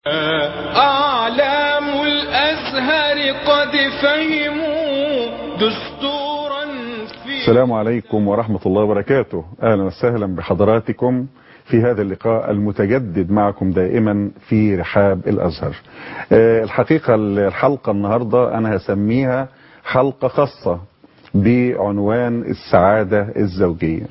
أعلام الأزهر قد فهموا دستورا في السلام عليكم ورحمة الله وبركاته أهلا وسهلا بحضراتكم في هذا اللقاء المتجدد معكم دائما في رحاب الأزهر أه الحقيقة الحلقة النهاردة أنا هسميها حلقة خاصة بعنوان السعادة الزوجية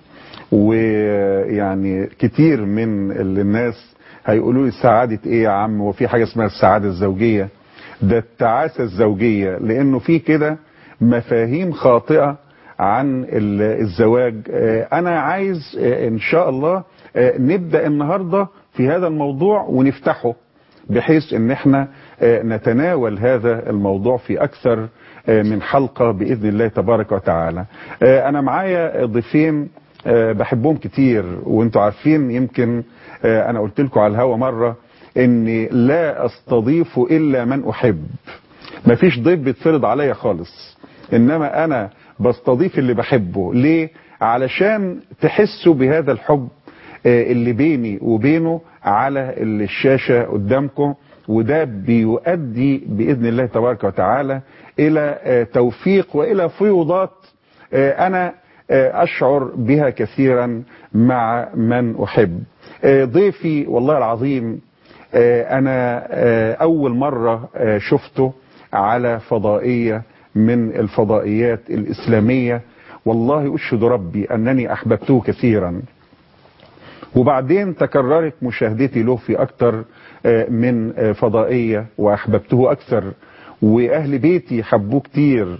ويعني كتير من اللي الناس هيقولوا لي سعادة ايه يا عم وفي حاجة اسمها السعادة الزوجية ده التعاسة الزوجية لانه في كده مفاهيم خاطئة عن الزواج انا عايز ان شاء الله نبدأ النهاردة في هذا الموضوع ونفتحه بحيث ان احنا نتناول هذا الموضوع في اكثر من حلقة باذن الله تبارك وتعالى انا معايا ضيفين بحبهم كتير وانتوا عارفين يمكن انا قلت لكم على الهوا مرة اني لا استضيف الا من احب مفيش ضيف بيتفرض عليا خالص انما انا بستضيف اللي بحبه ليه علشان تحسوا بهذا الحب اللي بيني وبينه على الشاشة قدامكم وده بيؤدي بإذن الله تبارك وتعالى إلى توفيق وإلى فيوضات أنا أشعر بها كثيرا مع من أحب ضيفي والله العظيم أنا أول مرة شفته على فضائية من الفضائيات الإسلامية والله أشهد ربي أنني أحببته كثيرا وبعدين تكررت مشاهدتي له في أكثر من فضائية وأحببته أكثر وأهل بيتي حبوه كتير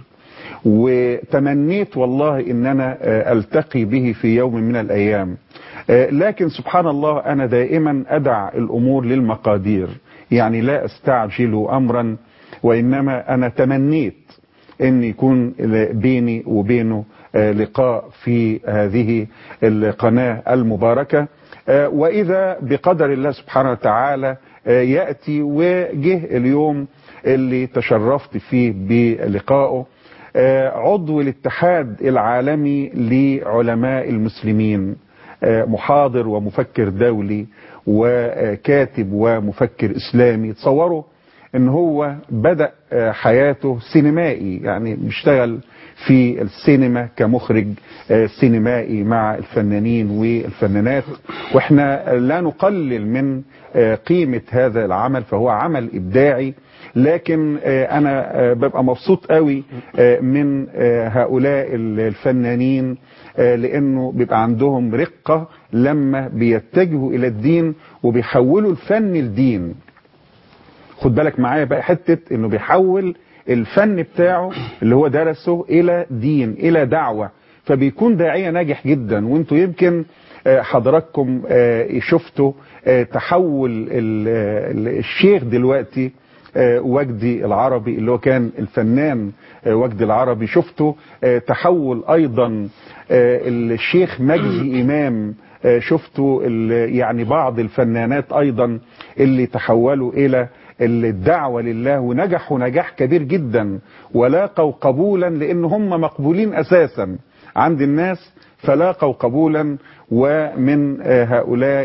وتمنيت والله ان انا التقي به في يوم من الايام لكن سبحان الله انا دائما ادع الامور للمقادير يعني لا استعجل امرا وانما انا تمنيت ان يكون بيني وبينه لقاء في هذه القناة المباركة واذا بقدر الله سبحانه وتعالى يأتي وجه اليوم اللي تشرفت فيه بلقائه عضو الاتحاد العالمي لعلماء المسلمين محاضر ومفكر دولي وكاتب ومفكر اسلامي تصوروا ان هو بدأ حياته سينمائي يعني بيشتغل في السينما كمخرج سينمائي مع الفنانين والفنانات واحنا لا نقلل من قيمة هذا العمل فهو عمل ابداعي لكن انا ببقى مبسوط قوي من هؤلاء الفنانين لانه بيبقى عندهم رقة لما بيتجهوا الى الدين وبيحولوا الفن لدين خد بالك معايا بقى حتة انه بيحول الفن بتاعه اللي هو درسه الى دين الى دعوة فبيكون داعية ناجح جدا وانتوا يمكن حضراتكم شفتوا تحول الشيخ دلوقتي وجدي العربي اللي هو كان الفنان وجدي العربي شفته تحول ايضا الشيخ مجدي امام شفتوا يعني بعض الفنانات ايضا اللي تحولوا الى الدعوة لله ونجحوا نجاح كبير جدا ولاقوا قبولا لان هم مقبولين اساسا عند الناس فلاقوا قبولا ومن هؤلاء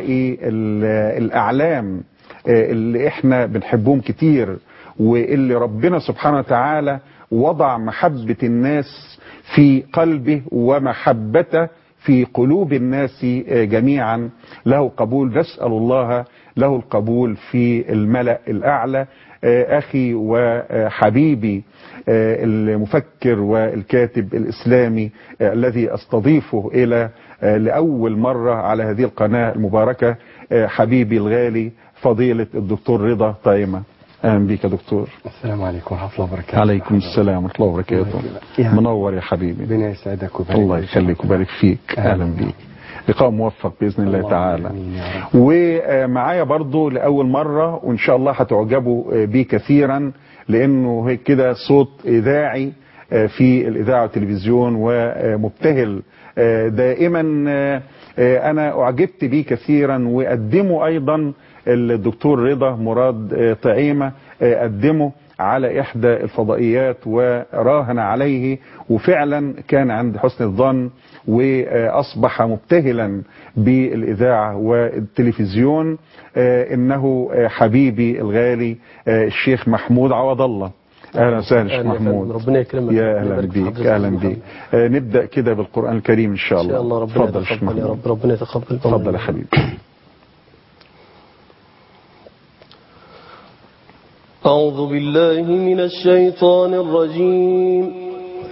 الاعلام اللي احنا بنحبهم كتير واللي ربنا سبحانه وتعالى وضع محبة الناس في قلبه ومحبته في قلوب الناس جميعا له قبول نسأل الله له القبول في الملأ الأعلى أخي وحبيبي المفكر والكاتب الإسلامي الذي أستضيفه إلى لأول مرة على هذه القناة المباركة حبيبي الغالي فضيلة الدكتور رضا طايمة اهلا بيك يا دكتور السلام عليكم ورحمه الله وبركاته عليكم السلام ورحمه الله وبركاته يعني منور يا حبيبي ربنا يسعدك ويبارك الله يخليك ويبارك فيك اهلا بيك لقاء موفق باذن الله تعالى ومعايا برضو لاول مره وان شاء الله هتعجبوا بيه كثيرا لانه هيك كده صوت اذاعي في الاذاعه والتلفزيون ومبتهل دائما انا اعجبت بيه كثيرا وقدمه ايضا الدكتور رضا مراد آه، طعيمة آه، قدمه على إحدى الفضائيات وراهن عليه وفعلا كان عند حسن الظن وأصبح مبتهلا بالإذاعة والتلفزيون آه، إنه آه، حبيبي الغالي آه، الشيخ محمود عوض الله أهلا وسهلا شيخ أهلا يا فندم. محمود ربنا يكرمك. يا ربنا أهلا يبارك في بيك حضرتك أهلا يا بيك آه، نبدأ كده بالقرآن الكريم إن شاء ان الله شاء الله ربنا اتفضل يا شيخ يتقبل يا محمود رب ربنا يتقبل اتفضل يا حبيبي أعوذ بالله من الشيطان الرجيم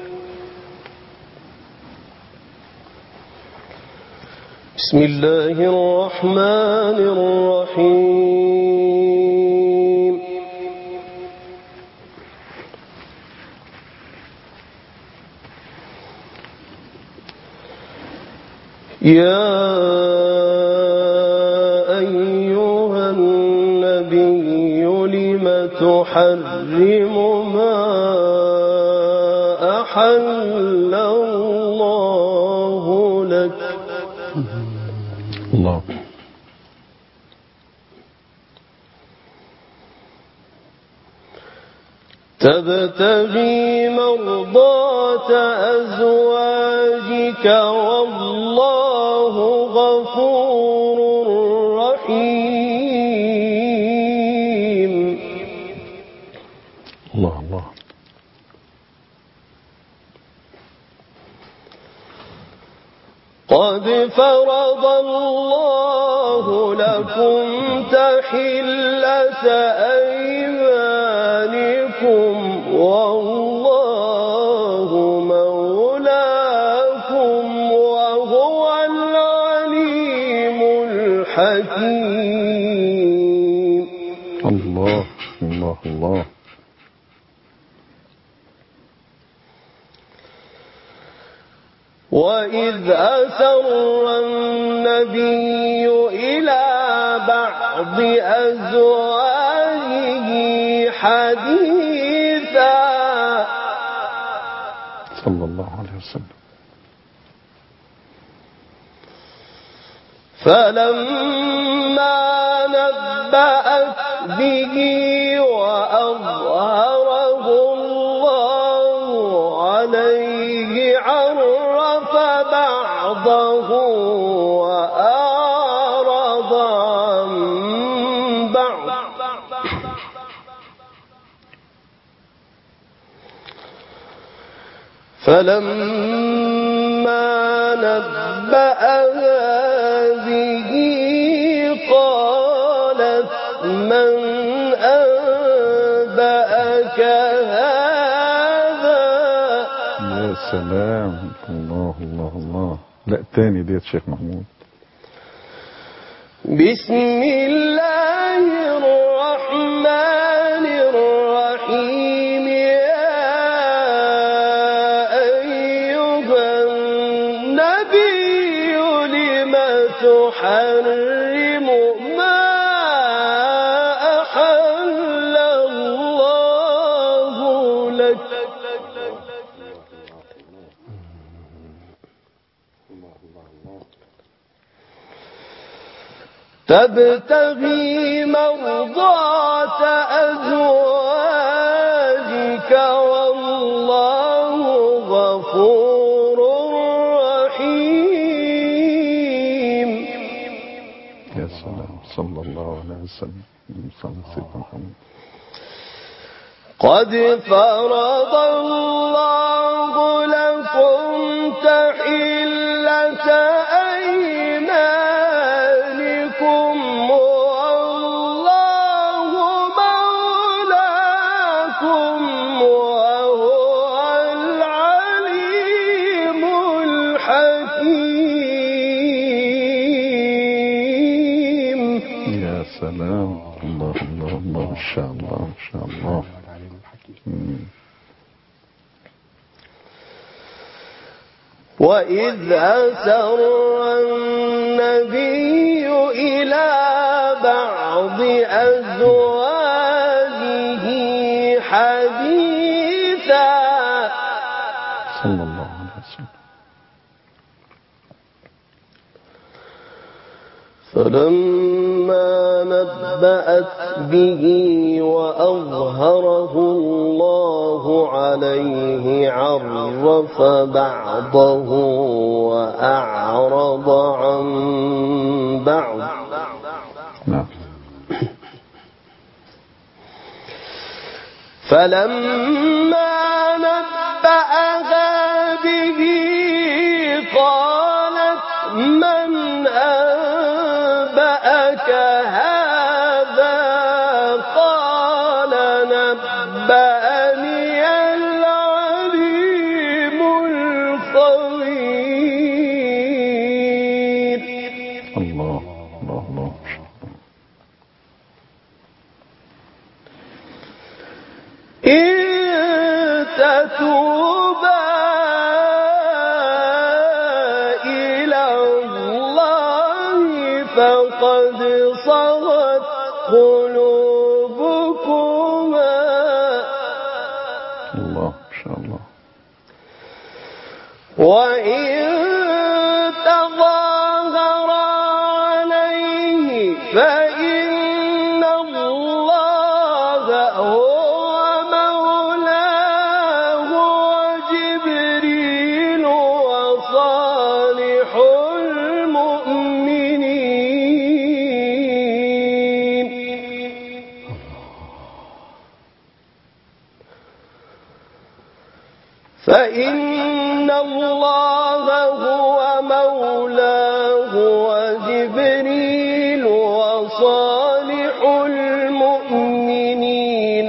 بسم الله الرحمن الرحيم يا أيها النبي لم تحرم ما أحل الله لك الله تبتغي مرضات أزواجك والله غفور رحيم الله الله قد فرض الله لكم تحلة أيمانكم والله مولاكم وهو العليم الحكيم الله الله الله وإذ أسر النبي إلى بعض أزواجه حديثا صلى الله عليه وسلم فلما نبأت به وأظهره الله عليه عرف بعضه وأعرض عن بعض فلما نبأها به قالت من أنبأك هذا يا سلام الله الله الله لا تاني ديت شيخ محمود بسم الله الرحمن الرحيم يا أيها النبي لم تحرم ما أحل الله لك تبتغي مرضات أزواجك والله غفور رحيم يا سلام صلى الله عليه وسلم صلى سيدنا محمد قد فرض الله لكم تحلة أيمانكم والله مولاكم وهو العليم الحكيم يا سلام الله الله الله ما شاء الله ما شاء الله مم. وإذ أسر النبي إلى بعض أزواجه حديثا صلى الله عليه وسلم فلما نبأت به وأظهره الله عليه عرف بعضه وأعرض عن بعض نعم فلما نبأها به قالت من أنبأك هذا قال نبأني العليم الخبير الله الله الله إن تتوبا إلى الله فقد صغت قلوبكما الله ما شاء الله وإن تظاهر عليه فإن الله هو مولاه وجبريل وصالح المؤمنين فإن الله هو مولاه وجبريل وصالح المؤمنين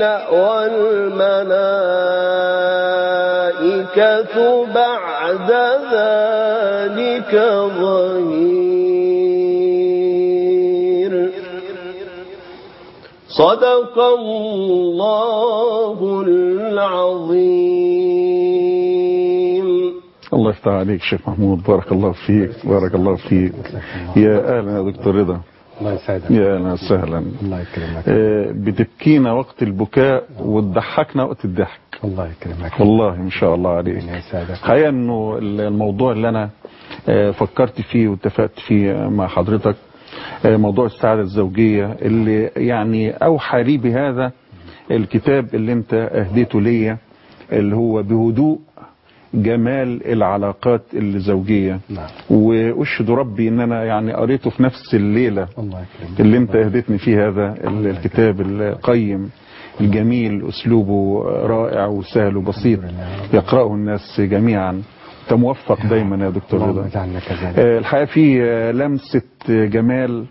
والملائكة بعد ذلك ظهير صدق الله العظيم الله يفتح عليك شيخ محمود بارك الله فيك بارك الله فيك يا اهلا يا دكتور رضا الله يسعدك يا اهلا وسهلا الله يكرمك آه، بتبكينا وقت البكاء وتضحكنا وقت الضحك الله يكرمك والله ما شاء الله عليك الله يسعدك الحقيقه انه الموضوع اللي انا آه، فكرت فيه واتفقت فيه مع حضرتك آه، موضوع السعاده الزوجيه اللي يعني اوحى لي بهذا الكتاب اللي انت اهديته ليا اللي هو بهدوء جمال العلاقات الزوجيه نعم واشهد ربي ان انا يعني قريته في نفس الليله الله يكرمك اللي انت اهدتني فيه هذا ال- الكتاب القيم الجميل اسلوبه رائع وسهل وبسيط يقرأه الناس جميعا انت موفق دايما يا دكتور اللهم رضا اجعلنا كذلك آه، الحقيقه في آه، لمسه جمال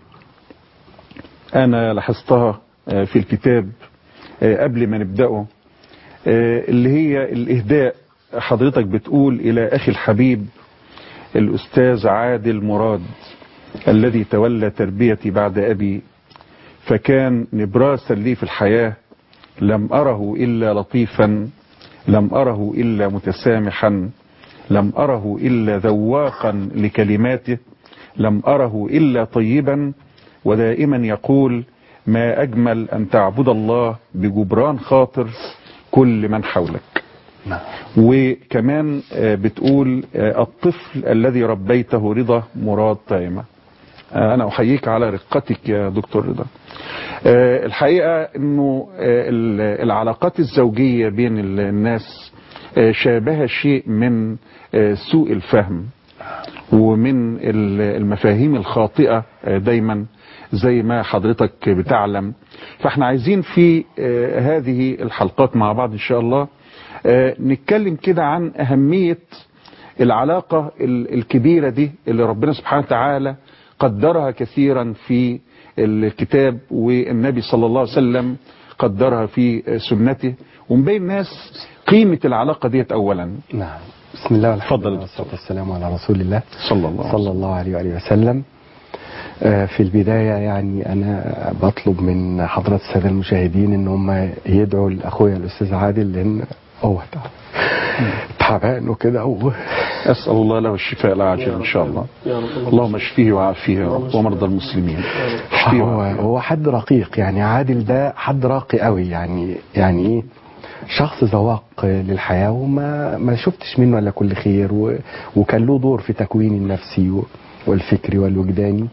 انا لاحظتها آه، في الكتاب آه، قبل ما نبداه آه، اللي هي الاهداء حضرتك بتقول الى اخي الحبيب الاستاذ عادل مراد الذي تولى تربيتي بعد ابي فكان نبراسا لي في الحياه لم اره الا لطيفا لم اره الا متسامحا لم اره الا ذواقا لكلماته لم اره الا طيبا ودائما يقول ما اجمل ان تعبد الله بجبران خاطر كل من حولك نعم وكمان آه، بتقول آه، الطفل الذي ربيته رضا مراد طائمة آه، أنا أحييك على رقتك يا دكتور رضا آه، الحقيقة أنه آه، ال- العلاقات الزوجية بين ال- الناس آه، شابه شيء من آه، سوء الفهم ومن ال- المفاهيم الخاطئة آه، دايما زي ما حضرتك بتعلم فاحنا عايزين في آه، هذه الحلقات مع بعض ان شاء الله آه، نتكلم كده عن أهمية العلاقة ال- الكبيرة دي اللي ربنا سبحانه وتعالى قدرها كثيرا في الكتاب والنبي صلى الله عليه وسلم قدرها في سنته ونبين الناس قيمة العلاقة ديت أولا نعم بسم الله والحمد اتفضل لله والصلاة والسلام على رسول الله صلى الله عليه صلى وسلم الله عليه وآله وسلم آه، في البداية يعني أنا بطلب من حضرات السادة المشاهدين إن هم يدعوا لأخويا الأستاذ عادل لأن هو تعب- تعبان وكده و... أسأل الله له الشفاء العاجل إن شاء الله اللهم اشفيه وعافيه يا رب ومرضى المسلمين اشفيه هو وعافيه هو حد رقيق يعني عادل ده حد راقي قوي يعني يعني ايه شخص ذواق للحياة وما ما شفتش منه الا كل خير و وكان له دور في تكويني النفسي و والفكري والوجداني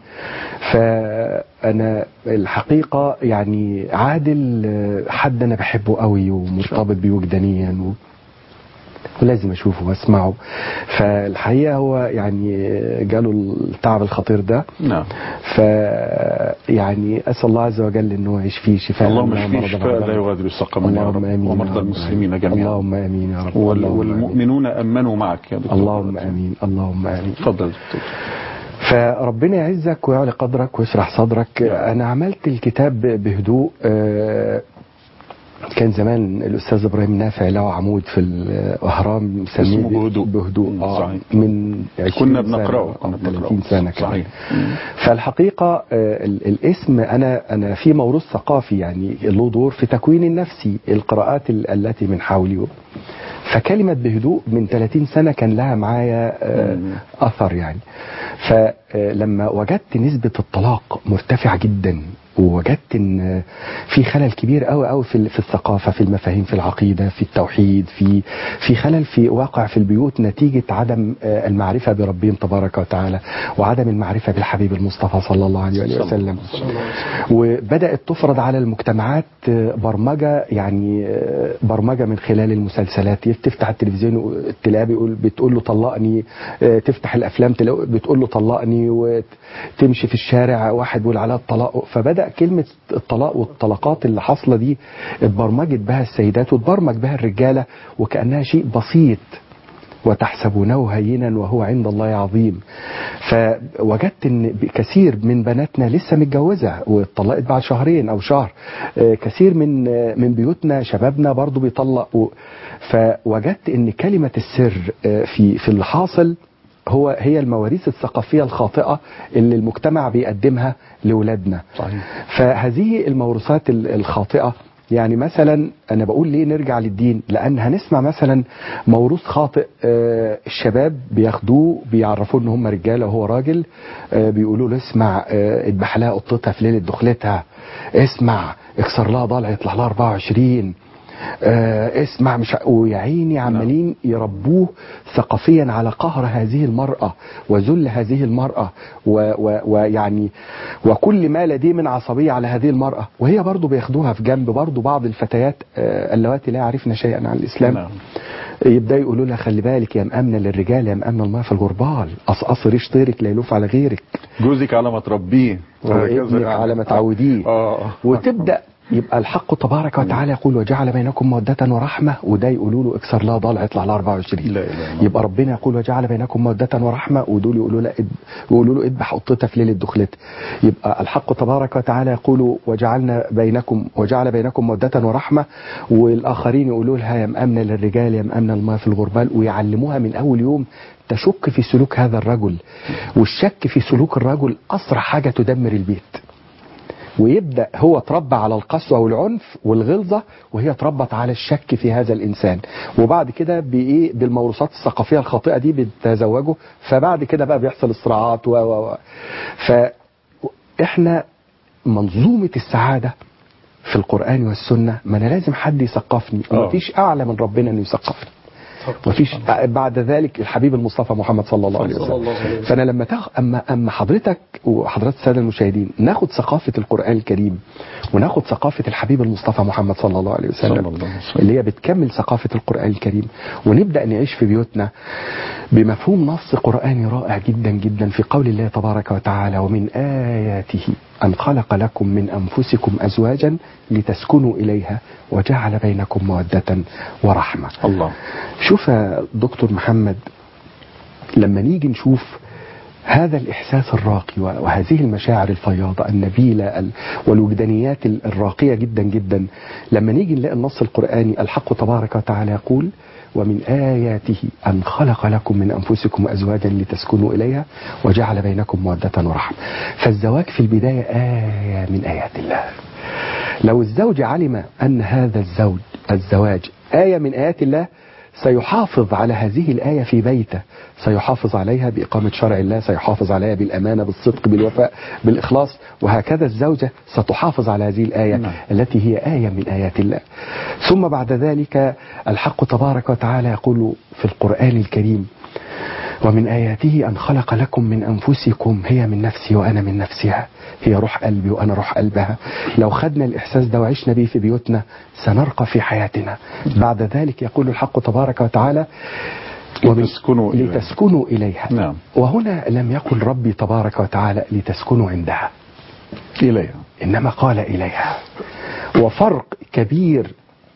فأنا الحقيقة يعني عادل آه، حد أنا بحبه قوي ومرتبط بيه وجدانيا و... ولازم اشوفه واسمعه فالحقيقه هو يعني جاله التعب الخطير ده نعم ف يعني اسال الله عز وجل انه يعيش فيه شفاء اللهم من اشفيه مرض شفاء العظام. لا يغادر سقما يا رب اللهم امين ومرضى يا رب. المسلمين جميعا اللهم امين يا رب وال- اللهم آمين. والمؤمنون امنوا معك يا دكتور اللهم امين اللهم امين اتفضل يا دكتور فربنا يعزك ويعلي قدرك ويشرح صدرك انا عملت الكتاب ب- بهدوء آه، كان زمان الاستاذ ابراهيم نافع له عمود في الاهرام مسميه اسمه بهدوء. بهدوء مم، اه صحيح. من 20 كنا سنة بنقراه أو كنا 30 بنقراه سنه كمان صحيح مم. فالحقيقة آه، ال- الاسم أنا أنا في موروث ثقافي يعني له دور في تكوين النفسي القراءات ال- التي من حولي فكلمة بهدوء من 30 سنة كان لها معايا آه، مم. أثر يعني فلما وجدت نسبة الطلاق مرتفعة جدا ووجدت ان في خلل كبير قوي قوي في في الثقافه في المفاهيم في العقيده في التوحيد في في خلل في واقع في البيوت نتيجه عدم آه، المعرفه بربهم تبارك وتعالى وعدم المعرفه بالحبيب المصطفى صلى الله عليه وآله وسلم وبدات تفرض على المجتمعات آه، برمجه يعني آه، برمجه من خلال المسلسلات تفتح التلفزيون تلاقيه بيقول بتقول له طلقني آه، تفتح الافلام تلاقيه بتقول له طلقني وتمشي في الشارع واحد بيقول عليها الطلاق فبدا كلمه الطلاق والطلقات اللي حاصله دي اتبرمجت بها السيدات واتبرمج بها الرجاله وكانها شيء بسيط وتحسبونه هينا وهو عند الله عظيم فوجدت ان كثير من بناتنا لسه متجوزه واتطلقت بعد شهرين او شهر آه، كثير من آه، من بيوتنا شبابنا برضو بيطلق و- فوجدت ان كلمه السر آه، في في اللي حاصل هو هي المواريث الثقافيه الخاطئه اللي المجتمع بيقدمها لاولادنا صحيح فهذه الموروثات ال- الخاطئة يعني مثلا انا بقول ليه نرجع للدين لان هنسمع مثلا موروث خاطئ آه، الشباب بياخدوه بيعرفوه ان هم رجاله وهو راجل آه، بيقولوا له اسمع آه، اذبح لها قطتها في ليله دخلتها اسمع اكسر لها ضلع يطلع لها 24 آه، اسمع مش ع- ويا عيني عمالين يربوه ثقافيا على قهر هذه المرأة وذل هذه المرأة و- و- ويعني وكل ما لديه من عصبية على هذه المرأة وهي برضو بياخدوها في جنب برضو بعض الفتيات آه، اللواتي لا يعرفن شيئا عن الإسلام نعم. يبدأ يقولوا لها خلي بالك يا مأمنة للرجال يا مأمنة الماء في الغربال قصقص ريش طيرك لا يلوف على غيرك جوزك على ما تربيه وابنك هكذا على ما يعني. تعوديه اه وتبدا يبقى الحق تبارك وتعالى يقول وجعل بينكم موده ورحمه وده يقولوا له اكسر لها ضلع يطلع لها 24 لا إله إلا الله. يبقى ربنا يقول وجعل بينكم موده ورحمه ودول يقولوا له إد... يقولوا له اذبح قطتها في ليله دخلتها يبقى الحق تبارك وتعالى يقول وجعلنا بينكم وجعل بينكم موده ورحمه والاخرين يقولوا لها يا مامنه للرجال يا مامنه الماء في الغربال ويعلموها من اول يوم تشك في سلوك هذا الرجل والشك في سلوك الرجل اسرع حاجه تدمر البيت ويبدا هو اتربى على القسوه والعنف والغلظه وهي اتربت على الشك في هذا الانسان وبعد كده بايه بالموروثات الثقافيه الخاطئه دي بيتزوجوا فبعد كده بقى بيحصل الصراعات و و و فاحنا منظومه السعاده في القران والسنه ما انا لازم حد يثقفني آه. ومفيش اعلى من ربنا انه يثقفني مفيش بعد ذلك الحبيب المصطفى محمد صلى الله عليه صلى وسلم الله عليه وسلم. فانا لما تاخ... اما اما حضرتك وحضرات الساده المشاهدين ناخد ثقافه القران الكريم وناخد ثقافه الحبيب المصطفى محمد صلى الله عليه وسلم صلى الله عليه وسلم. اللي هي بتكمل ثقافه القران الكريم ونبدا نعيش في بيوتنا بمفهوم نص قراني رائع جدا جدا في قول الله تبارك وتعالى ومن اياته ان خلق لكم من انفسكم ازواجا لتسكنوا اليها وجعل بينكم موده ورحمه الله شوف يا دكتور محمد لما نيجي نشوف هذا الإحساس الراقي وهذه المشاعر الفياضة النبيلة ال- والوجدانيات ال- الراقية جدا جدا لما نيجي نلاقي النص القرآني الحق تبارك وتعالى يقول ومن آياته أن خلق لكم من أنفسكم أزواجا لتسكنوا إليها وجعل بينكم مودة ورحمة فالزواج في البداية آية من آيات الله لو الزوج علم أن هذا الزوج الزواج آية من آيات الله سيحافظ على هذه الآية في بيته سيحافظ عليها بإقامة شرع الله سيحافظ عليها بالأمانة بالصدق بالوفاء بالإخلاص وهكذا الزوجة ستحافظ على هذه الآية نعم. التي هي آية من آيات الله ثم بعد ذلك الحق تبارك وتعالى يقول في القرآن الكريم ومن آياته أن خلق لكم من أنفسكم هي من نفسي وأنا من نفسها هي روح قلبي وأنا روح قلبها لو خدنا الإحساس ده وعشنا بيه في بيوتنا سنرقى في حياتنا بعد ذلك يقول الحق تبارك وتعالى ومن- لتسكنوا إليها. لتسكنوا إليها نعم. وهنا لم يقل ربي تبارك وتعالى لتسكنوا عندها إليها إنما قال إليها وفرق كبير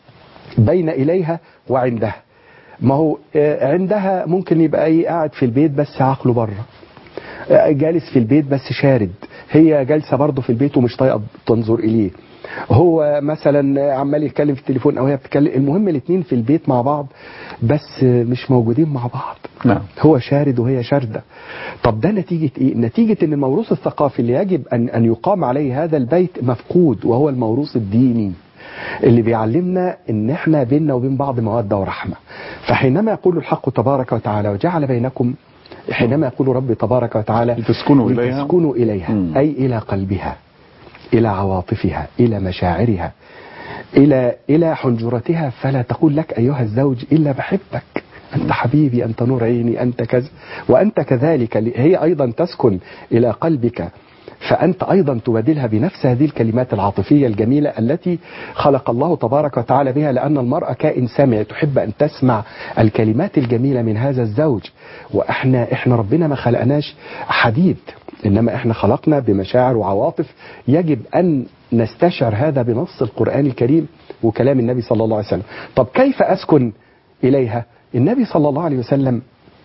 بين إليها وعندها ما هو آه، عندها ممكن يبقى ايه قاعد في البيت بس عقله بره آه، جالس في البيت بس شارد هي جالسه برضه في البيت ومش طايقه تنظر اليه هو مثلا عمال يتكلم في التليفون او هي بتتكلم المهم الاثنين في البيت مع بعض بس مش موجودين مع بعض نعم هو شارد وهي شاردة طب ده نتيجة ايه نتيجة ان الموروث الثقافي اللي يجب ان, أن يقام عليه هذا البيت مفقود وهو الموروث الديني اللي بيعلمنا ان احنا بيننا وبين بعض مودة ورحمة فحينما يقول الحق تبارك وتعالى وجعل بينكم حينما يقول ربي تبارك وتعالى لتسكنوا إليها. لتسكنوا إليها مم. أي إلى قلبها إلى عواطفها إلى مشاعرها إلى إلى حنجرتها فلا تقول لك أيها الزوج إلا بحبك أنت حبيبي أنت نور عيني أنت كذا وأنت كذلك هي أيضا تسكن إلى قلبك فأنت أيضا تبادلها بنفس هذه الكلمات العاطفية الجميلة التي خلق الله تبارك وتعالى بها لأن المرأة كائن سامع تحب أن تسمع الكلمات الجميلة من هذا الزوج وإحنا إحنا ربنا ما خلقناش حديد إنما إحنا خلقنا بمشاعر وعواطف يجب أن نستشعر هذا بنص القرآن الكريم وكلام النبي صلى الله عليه وسلم طب كيف أسكن إليها النبي صلى الله عليه وسلم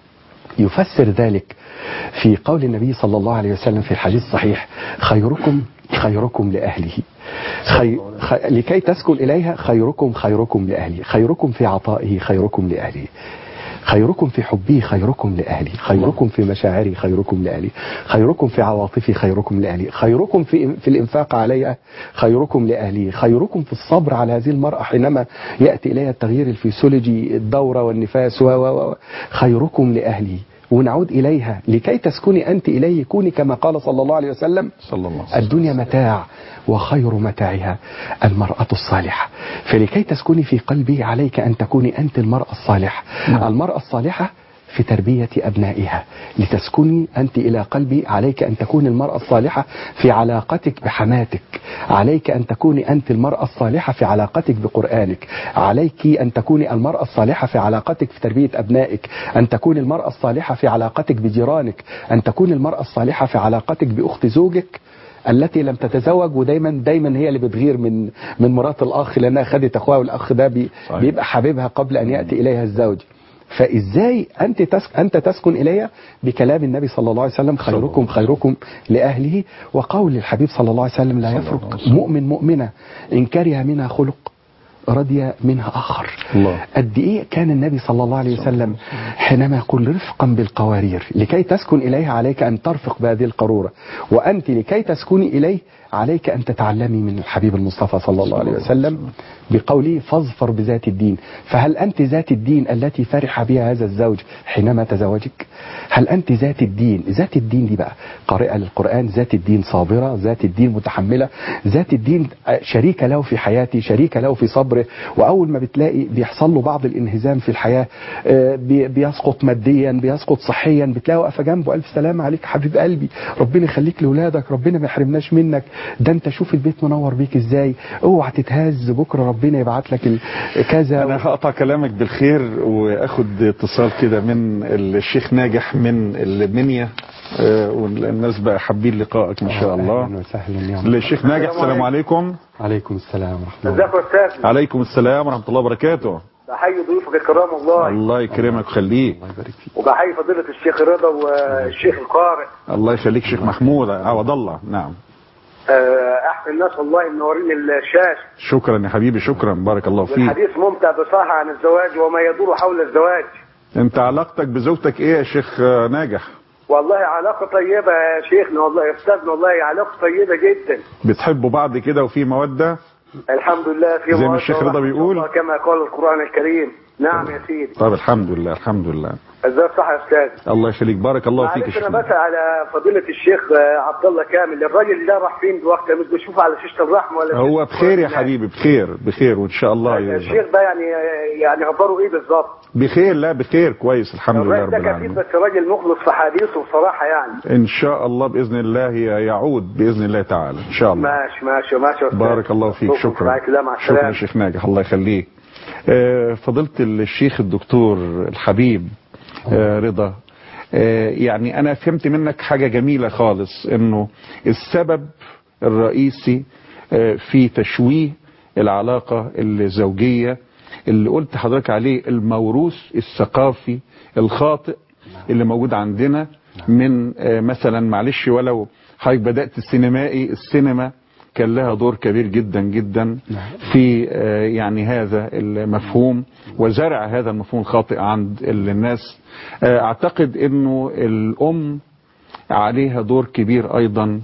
يفسر ذلك في قول النبي صلى الله عليه وسلم في الحديث الصحيح خيركم خيركم لأهله خي... خ... لكي تسكن إليها خيركم خيركم لأهله خيركم في عطائه خيركم لأهله خيركم في حبي خيركم لأهلي خيركم في مشاعري خيركم لأهلي خيركم في عواطفي خيركم لأهلي خيركم في, في الإنفاق عليها خيركم لأهلي خيركم في الصبر على هذه المرأة حينما يأتي إليها التغيير الفسيولوجي الدورة والنفاس و و و خيركم لأهلي ونعود إليها لكي تسكني أنت إليه كوني كما قال صلى الله عليه وسلم صلى الله عليه وسلم الدنيا متاع وخير متاعها المرأة الصالحة فلكي تسكني في قلبي عليك أن تكوني أنت المرأة الصالحة نعم. المرأة الصالحة في تربية أبنائها لتسكني أنت إلى قلبي عليك أن تكون المرأة الصالحة في علاقتك بحماتك عليك أن تكوني أنت المرأة الصالحة في علاقتك بقرآنك عليك أن تكوني المرأة الصالحة في علاقتك في تربية أبنائك أن تكون المرأة الصالحة في علاقتك بجيرانك أن تكون المرأة الصالحة في علاقتك بأخت زوجك التي لم تتزوج ودايما دايما هي اللي بتغير من من مرات الاخ لانها خدت اخوها والاخ ده بي صحيح. بيبقى حبيبها قبل ان ياتي اليها الزوج فازاي انت تسك انت تسكن اليها بكلام النبي صلى الله عليه وسلم خيركم خيركم لاهله وقول الحبيب صلى الله عليه وسلم لا صلى الله يفرق عليه وسلم. مؤمن مؤمنه ان كره منها خلق رضي منها اخر الله. قد ايه كان النبي صلى الله عليه وسلم حينما يقول رفقا بالقوارير لكي تسكن اليها عليك ان ترفق بهذه القاروره وانت لكي تسكني اليه عليك ان تتعلمي من الحبيب المصطفى صلى الله عليه وسلم بقوله فاظفر بذات الدين فهل انت ذات الدين التي فرح بها هذا الزوج حينما تزوجك هل انت ذات الدين ذات الدين دي بقى قارئه للقران ذات الدين صابره ذات الدين متحمله ذات الدين شريكه له في حياتي شريكه له في صبره واول ما بتلاقي بيحصل له بعض الانهزام في الحياه آه، بي- بيسقط ماديا بيسقط صحيا بتلاقي واقفه جنبه الف سلام عليك حبيب قلبي ربنا يخليك لاولادك ربنا ما يحرمناش منك ده انت شوف البيت منور بيك ازاي اوعى تتهز بكره ربنا يبعت لك ال- كذا انا هقطع كلامك بالخير واخد اتصال كده من الشيخ ناجح من المنيا آه، والناس بقى حابين لقائك ان شاء أهلاً الله وسهلا يا للشيخ ناجح السلام عليكم عليكم السلام ورحمه الله ازيك يا استاذ عليكم السلام ورحمه الله وبركاته بحيي ضيوفك الكرام والله الله يكرمك ويخليك الله يبارك فيك وبحيي فضيلة الشيخ رضا والشيخ القارئ الله يخليك شيخ محمود عوض الله نعم آه، احسن الناس والله منورين الشاشه شكرا يا حبيبي شكرا بارك الله فيك والحديث ممتع بصراحه عن الزواج وما يدور حول الزواج انت علاقتك بزوجتك ايه يا شيخ آه، ناجح والله علاقه طيبه يا شيخنا والله يا استاذنا والله علاقه طيبه جدا بتحبوا بعض كده وفي موده الحمد لله في زي ما مودة الشيخ رضا ورحمة بيقول. الله كما قال القران الكريم نعم يا سيدي طب الحمد لله الحمد لله ازاي صح يا استاذ الله يخليك بارك الله فيك يا معلش انا شيخنا بسأل على فضيلة الشيخ آه، عبد الله كامل الراجل ده راح فين دلوقتي مش بشوفه على شاشة الرحمة ولا هو بخير يا حبيبي بخير بخير وان شاء الله يرضى. الشيخ ده يعني يعني اخباره ايه بالظبط؟ بخير لا بخير كويس الحمد لله الراجل رب ده كفيف العالمين بس راجل مخلص في حديثه بصراحة يعني ان شاء الله باذن الله يعود باذن الله تعالى ان شاء الله ماشي ماشي ماشي يا أستاذ. بارك الله فيك شكرا معاك لا مع شكرا السلامة شيخ ناجح الله يخليك آه، فضيلة الشيخ الدكتور الحبيب آه، رضا آه، يعني انا فهمت منك حاجة جميلة خالص انه السبب الرئيسي آه، في تشويه العلاقة الزوجية اللي قلت حضرتك عليه الموروث الثقافي الخاطئ اللي موجود عندنا من آه، مثلا معلش ولو حضرتك بدأت السينمائي السينما كان لها دور كبير جدا جدا في آه، يعني هذا المفهوم وزرع هذا المفهوم الخاطئ عند الناس آه، اعتقد انه الام عليها دور كبير ايضا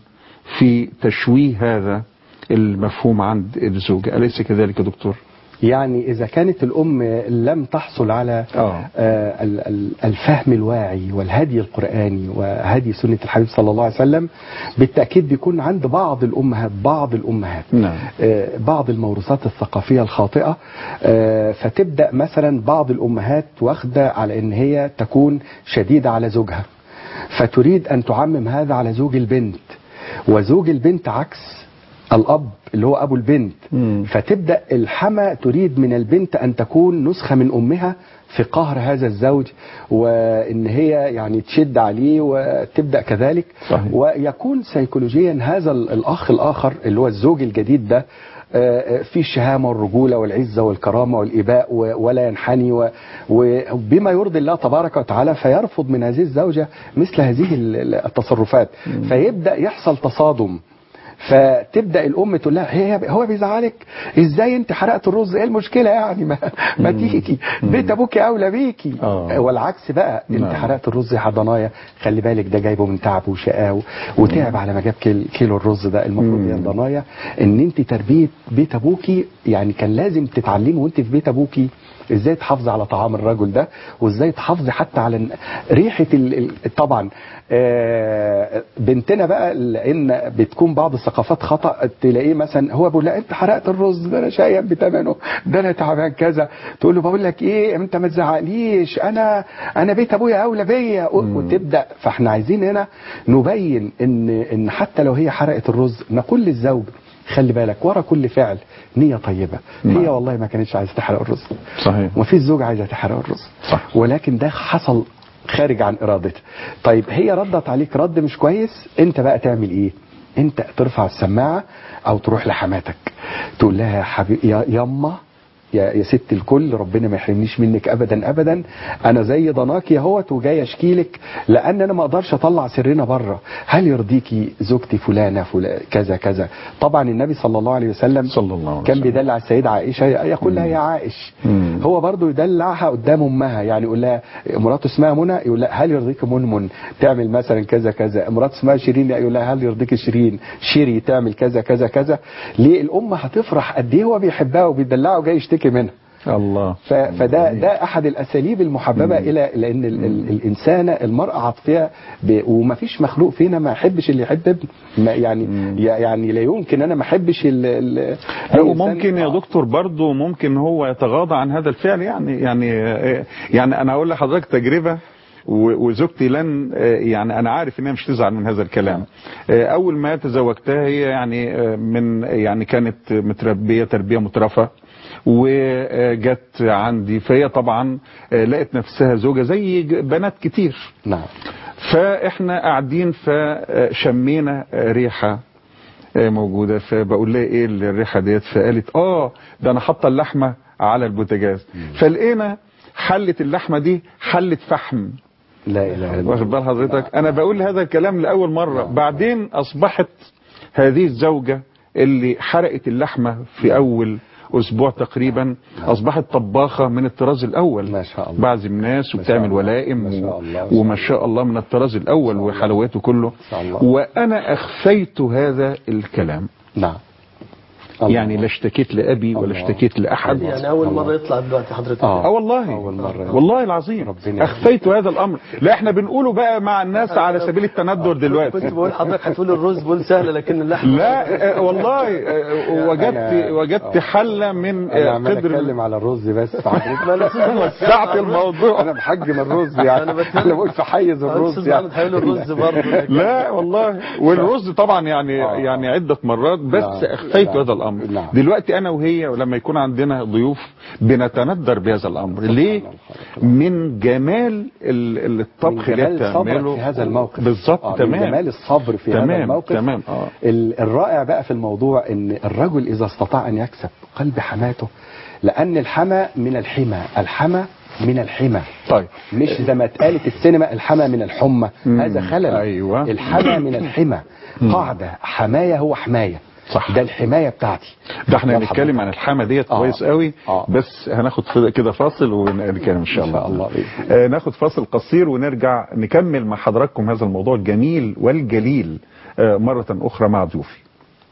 في تشويه هذا المفهوم عند الزوجة أليس كذلك يا دكتور يعني إذا كانت الأم لم تحصل على آه. آه، ال- ال- الفهم الواعي والهدي القرآني وهدي سنة الحبيب صلى الله عليه وسلم بالتأكيد بيكون عند بعض الأمهات بعض الأمهات نعم. آه، بعض الموروثات الثقافية الخاطئة آه، فتبدأ مثلا بعض الأمهات واخدة على أن هي تكون شديدة على زوجها فتريد أن تعمم هذا على زوج البنت وزوج البنت عكس الأب اللي هو أبو البنت مم. فتبدأ الحما تريد من البنت أن تكون نسخة من أمها في قهر هذا الزوج وإن هي يعني تشد عليه وتبدأ كذلك صحيح. ويكون سيكولوجيا هذا ال- الأخ الآخر اللي هو الزوج الجديد ده آه، آه، في الشهامة والرجولة والعزة والكرامة والإباء و- ولا ينحني و- وبما يرضي الله تبارك وتعالى فيرفض من هذه الزوجة مثل هذه ال- ال- التصرفات فيبدأ يحصل تصادم فتبدا الام تقول لها هي هو بيزعلك ازاي انت حرقت الرز ايه المشكله يعني ما, ما تيجي بيت ابوكي اولى بيكي آه. والعكس بقى انت نعم. حرقت الرز يا حضنايا خلي بالك ده جايبه من تعبه وشقاه وتعب على ما جاب كيل- كيلو الرز ده المفروض يا ضنايا ان انت تربيه بيت ابوكي يعني كان لازم تتعلمي وانت في بيت ابوكي ازاي تحافظي على طعام الرجل ده وازاي تحافظي حتى على ن- ريحه ال... ال- طبعا آه، بنتنا بقى لان بتكون بعض الثقافات خطا تلاقيه مثلا هو بيقول لا انت حرقت الرز ده انا شايب بثمنه ده انا تعبان كذا تقول له بقول لك ايه انت ما تزعقليش انا انا بيت ابويا اولى بيا وتبدا فاحنا عايزين هنا نبين ان ان حتى لو هي حرقت الرز نقول للزوج خلي بالك ورا كل فعل نية طيبة هي والله ما كانتش عايزة تحرق الرز صحيح وفي الزوج عايزة تحرق الرز صح. ولكن ده حصل خارج عن ارادتها طيب هي ردت عليك رد مش كويس انت بقى تعمل ايه انت ترفع السماعة او تروح لحماتك تقول لها يا حبيبي يا يما يا, يا ست الكل ربنا ما يحرمنيش منك ابدا ابدا انا زي ضناكي اهوت وجاي اشكيلك لان انا ما اقدرش اطلع سرنا بره هل يرضيكي زوجتي فلانه فلان كذا كذا طبعا النبي صلى الله عليه وسلم صلى الله عليه كان وسلم. بيدلع السيده عائشه يقول لها يا عائش مم. هو برضه يدلعها قدام امها يعني يقول لها مراته اسمها منى يقول لها هل يرضيك منمن تعمل مثلا كذا كذا مراته اسمها شيرين يقول لها هل يرضيك شيرين شيري تعمل كذا كذا كذا ليه الام هتفرح قد ايه هو بيحبها وبيدلعها وجاي يشتكي منها الله ف- فده ده احد الاساليب المحببه الى لان ال ال الانسانه المراه عاطفيه ب- ومفيش مخلوق فينا ما يحبش اللي يحب ابنه ما يعني يعني لا يمكن انا ما احبش ال ال لا أي وممكن إنسان- يا دكتور برضه ممكن هو يتغاضى عن هذا الفعل يعني يعني يعني انا هقول لحضرتك تجربه و- وزوجتي لن يعني انا عارف انها مش تزعل من هذا الكلام اول ما تزوجتها هي يعني من يعني كانت متربيه تربيه مترفه وجت عندي فهي طبعا لقت نفسها زوجه زي بنات كتير نعم فاحنا قاعدين فشمينا ريحه موجوده فبقول لها ايه الريحه ديت فقالت اه ده انا حاطه اللحمه على البوتاجاز فلقينا حله اللحمه دي حله فحم لا اله الا الله واخد بال حضرتك انا بقول هذا الكلام لاول مره بعدين اصبحت هذه الزوجه اللي حرقت اللحمه في اول اسبوع تقريبا اصبحت طباخه من الطراز الاول ما شاء الله. بعزم ناس ما شاء وبتعمل الله. ولائم ما شاء و- الله. وما شاء الله من الطراز الاول وحلواته كله شاء الله. وانا اخفيت هذا الكلام نعم الله. يعني لا اشتكيت لابي ولا الله. اشتكيت لاحد يعني اول مره يطلع دلوقتي حضرتك آه. اه والله أول مرة. والله العظيم ربنا اخفيت هذا الامر لا احنا بنقوله بقى مع الناس على سبيل التندر كنت دلوقتي بقول حضرتك هتقول الرز بقول سهله لكن اللحمه لا آه، والله آه، وجدت أنا- وجدت حله من انا آه، عمال قدر اتكلم على الرز بس ما انا أستاذ وسعت الموضوع انا بحجم الرز يعني أنا بتكلم- انا بقول في حيز الرز استاذ يعني محمد هيقول الرز برضه لكن- لا والله والرز طبعا يعني آه. يعني عده مرات بس نعم. اخفيت نعم. هذا الامر نعم. دلوقتي انا وهي لما يكون عندنا ضيوف بنتندر بهذا الامر ليه من جمال ال- ال- من الطبخ اللي جمال صبرك بتعمله في هذا الموقف بالظبط آه، من تمام جمال الصبر في تمام، هذا الموقف تمام، آه. ال- الرائع بقى في الموضوع ان الرجل اذا استطاع ان يكسب قلب حماته لان الحمى من الحمى الحمى من الحمى طيب مش زي ما اتقالت السينما الحمى من الحمى مم. هذا خلل أيوة. الحمى من الحمى قاعده حمايه هو حمايه صح. ده الحمايه بتاعتي ده احنا واضح هنتكلم حضرتك؟ عن الحامة ديت آه. كويس قوي آه. بس هناخد فض- كده فاصل ونتكلم ان شاء إن الله شاء الله بإذن آه ناخد فاصل قصير ونرجع نكمل مع حضراتكم هذا الموضوع الجميل والجليل آه مرة اخرى مع ضيوفي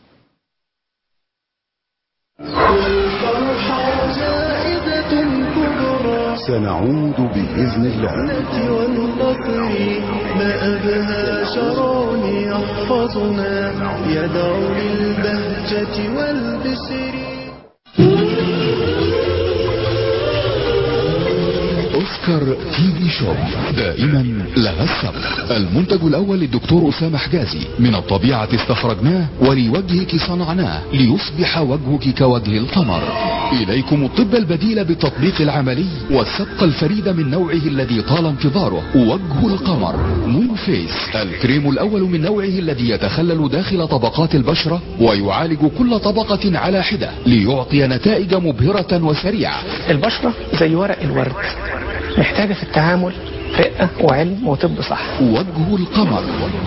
سنعود بإذن الله والنصر ما أبهى شرون يحفظنا يدعو للبهجة والبشر أوسكار تي في شوب دائما لها السبق المنتج الأول للدكتور أسامة حجازي من الطبيعة استخرجناه ولوجهك صنعناه ليصبح وجهك كوجه القمر إليكم الطب البديل بالتطبيق العملي والسبق الفريد من نوعه الذي طال انتظاره وجه القمر مون فيس الكريم الأول من نوعه الذي يتخلل داخل طبقات البشرة ويعالج كل طبقة على حدة ليعطي نتائج مبهرة وسريعة البشرة زي ورق الورد محتاجة في التعامل رقة وعلم وطب صح وجه القمر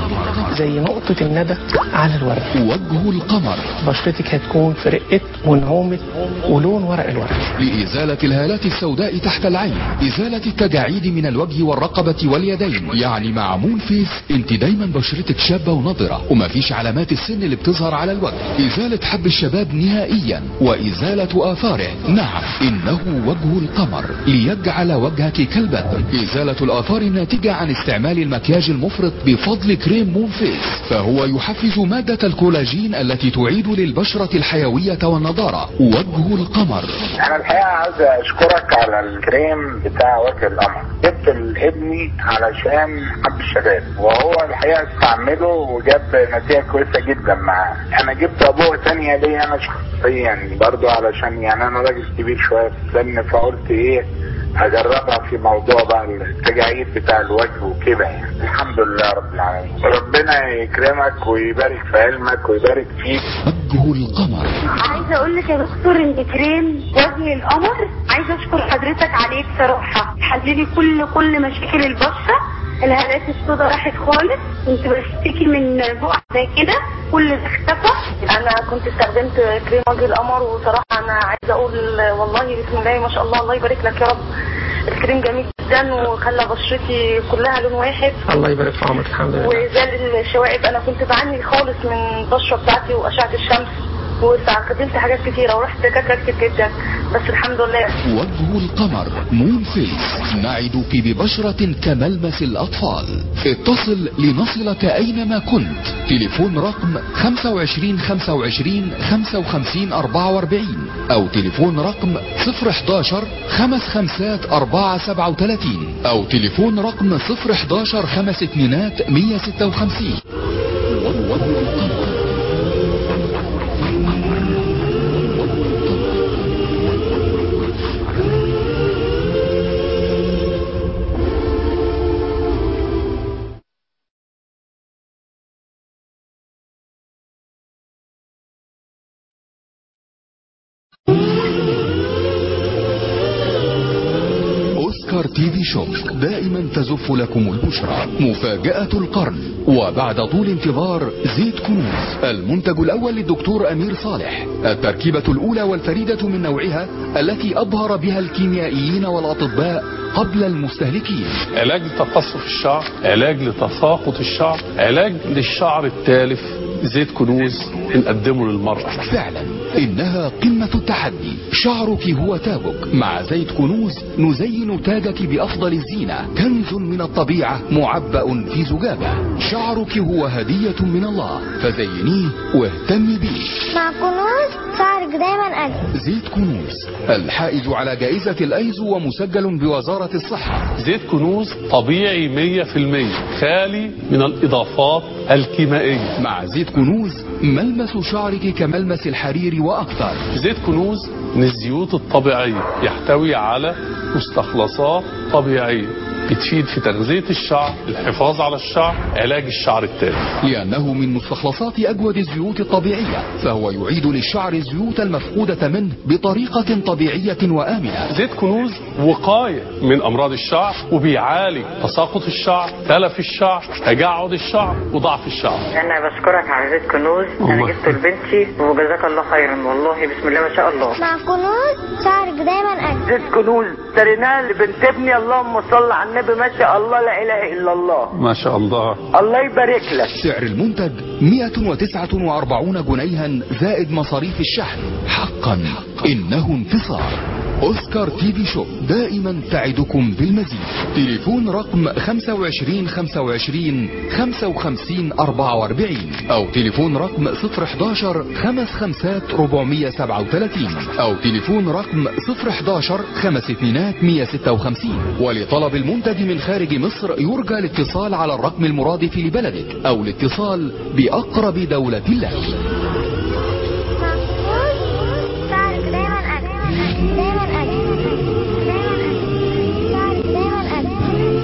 زي نقطة الندى على الورد وجه القمر بشرتك هتكون في رقة ونعومة ولون ورق الورد لإزالة الهالات السوداء تحت العين إزالة التجاعيد من الوجه والرقبة واليدين يعني مع مون فيس انت دايما بشرتك شابة ونضرة ومفيش علامات السن اللي بتظهر على الوجه إزالة حب الشباب نهائيا وإزالة آثاره نعم إنه وجه القمر ليجعل وجهك كالبدر إزالة الآثار الناتجة عن استعمال المكياج المفرط بفضل كريم مون فيس فهو يحفز مادة الكولاجين التي تعيد للبشرة الحيوية والنضارة وجه القمر انا الحقيقه عاوز اشكرك على الكريم بتاع وجه القمر جبت لابني علشان حب الشباب وهو الحقيقه استعمله وجاب نتيجه كويسه جدا معاه انا جبت ابوه تانية ليا انا شخصيا برضو علشان يعني انا راجل كبير شويه في السن فقلت ايه اجربها في موضوع بقى التجاعيد بتاع الوجه وكده يعني الحمد لله رب العالمين ربنا يكرمك ويبارك في علمك ويبارك فيك وجه القمر عايزه اقول لك يا دكتور ان كريم وجه القمر عايزه اشكر حضرتك عليه بصراحه حللي كل كل مشاكل البشره الهالات السوداء راحت خالص كنت بشتكي من بقع زي كده كل ده اختفى انا كنت استخدمت كريم وجه القمر وصراحه انا عايزه اقول والله بسم الله ما شاء الله الله يبارك لك يا رب الكريم جميل جدا وخلى بشرتي كلها لون واحد الله يبارك في عمرك الحمد لله وزال الشوائب انا كنت بعاني خالص من البشره بتاعتي واشعه الشمس واستخدمت حاجات كتيره ورحت دكاتره كتير جدا بس الحمد لله وجه القمر مون فيس نعدك ببشرة كملمس الأطفال اتصل لنصلك أينما كنت تليفون رقم 25 25 55 44 أو تليفون رقم 011 خمس خمسات 4 37 أو تليفون رقم 011 خمس اتنينات 156 وجه القمر أوسكار تي في شوب دائما تزف لكم البشرى مفاجأة القرن وبعد طول انتظار زيت كنوز المنتج الأول للدكتور أمير صالح التركيبة الأولى والفريدة من نوعها التي أبهر بها الكيميائيين والأطباء قبل المستهلكين علاج لتقصف الشعر علاج لتساقط الشعر علاج للشعر التالف زيت كنوز بنقدمه للمرأة فعلا إنها قمة التحدي شعرك هو تاجك مع زيت كنوز نزين تاجك بأفضل الزينة كنز من الطبيعة معبأ في زجاجة شعرك هو هدية من الله فزينيه واهتمي بيه مع كنوز شعرك دايما أجمل زيت كنوز الحائز على جائزة الأيزو ومسجل بوزارة الصحة زيت كنوز طبيعي 100% خالي من الإضافات الكيميائية مع زيت كنوز ملمس شعرك كملمس الحرير وأكثر زيت كنوز من الزيوت الطبيعية يحتوي على مستخلصات طبيعية بتفيد في تغذية الشعر الحفاظ على الشعر علاج الشعر التالف لأنه من مستخلصات أجود الزيوت الطبيعية فهو يعيد للشعر الزيوت المفقودة منه بطريقة طبيعية وآمنة زيت كنوز وقاية من أمراض الشعر وبيعالج تساقط الشعر تلف الشعر تجعد الشعر وضعف الشعر انا بشكرك على زيت كنوز انا الله. جبته لبنتي وجزاك الله خيرا والله بسم الله ما شاء الله مع كنوز شعرك دايما أجمل زيت كنوز اشتريناه لبنت ابني اللهم صل على النبي ما شاء الله لا اله الا الله ما شاء الله الله يبارك لك سعر المنتج 149 جنيها زائد مصاريف الشحن حقا إنه انتصار أوسكار تي في شوب دائما تعدكم بالمزيد تليفون رقم 25 25 55 44 أو تليفون رقم 011 55 437 أو تليفون رقم 011 5 اتنينات 156 ولطلب المنتج من خارج مصر يرجى الاتصال على الرقم المرادف لبلدك أو الاتصال بأقرب دولة لك مع كنوز شعرك دايما أجمل دايما أجمل دايما أجمل شعرك دايما أجمل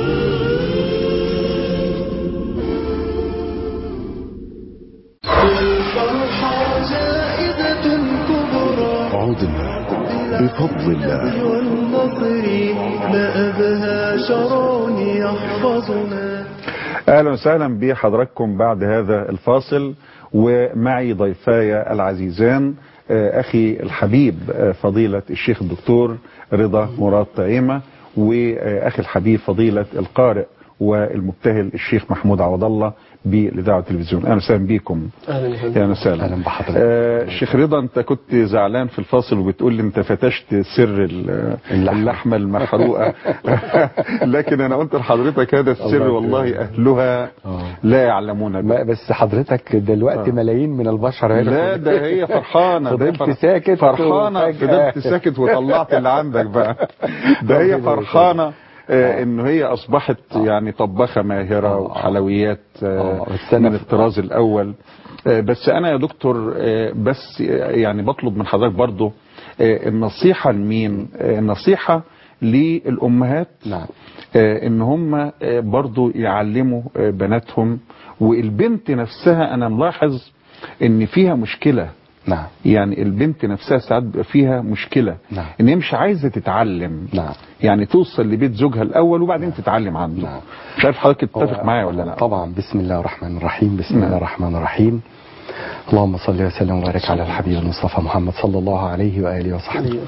الفرحة جائزة كبرى عدنا بفضل الله والنصر ما أبهى شرون يحفظنا اهلا وسهلا بحضراتكم بعد هذا الفاصل ومعي ضيفاي العزيزان آه، اخي الحبيب آه، فضيلة الشيخ الدكتور رضا مراد طعيمة واخي الحبيب فضيلة القارئ والمبتهل الشيخ محمود عوض الله بالاذاعه والتلفزيون اهلا وسهلا بيكم اهلا يا فندم اهلا وسهلا اهلا بحضرتك آه شيخ رضا انت كنت زعلان في الفاصل وبتقول لي انت فتشت سر ال- اللحمه المحروقه لكن انا قلت لحضرتك هذا السر الله والله يكرمك. اهلها لا يعلمون به. ما بس حضرتك دلوقتي ملايين من البشر هنا لا ده هي فرحانه ده فضلت فر- ساكت فرحانه وفجأة. فضلت ساكت وطلعت اللي عندك بقى ده هي ربنا فرحانه آه انه هي اصبحت يعني طباخه ماهره وحلويات آه بس أنا من الطراز الاول آه بس انا يا دكتور آه بس آه يعني بطلب من حضرتك برضو آه النصيحه لمين آه النصيحه للامهات نعم آه ان هم آه برضو يعلموا آه بناتهم والبنت نفسها انا ملاحظ ان فيها مشكله نعم يعني البنت نفسها ساعات بيبقى فيها مشكله نعم. ان هي مش عايزه تتعلم نعم يعني توصل لبيت زوجها الاول وبعدين تتعلم عنده نعم. مش عارف حضرتك تتفق هو- معايا ولا لا طبعا بسم الله الرحمن الرحيم بسم نعم. الله الرحمن الرحيم اللهم صل وسلم وبارك على الحبيب المصطفى محمد صلى الله عليه واله وصحبه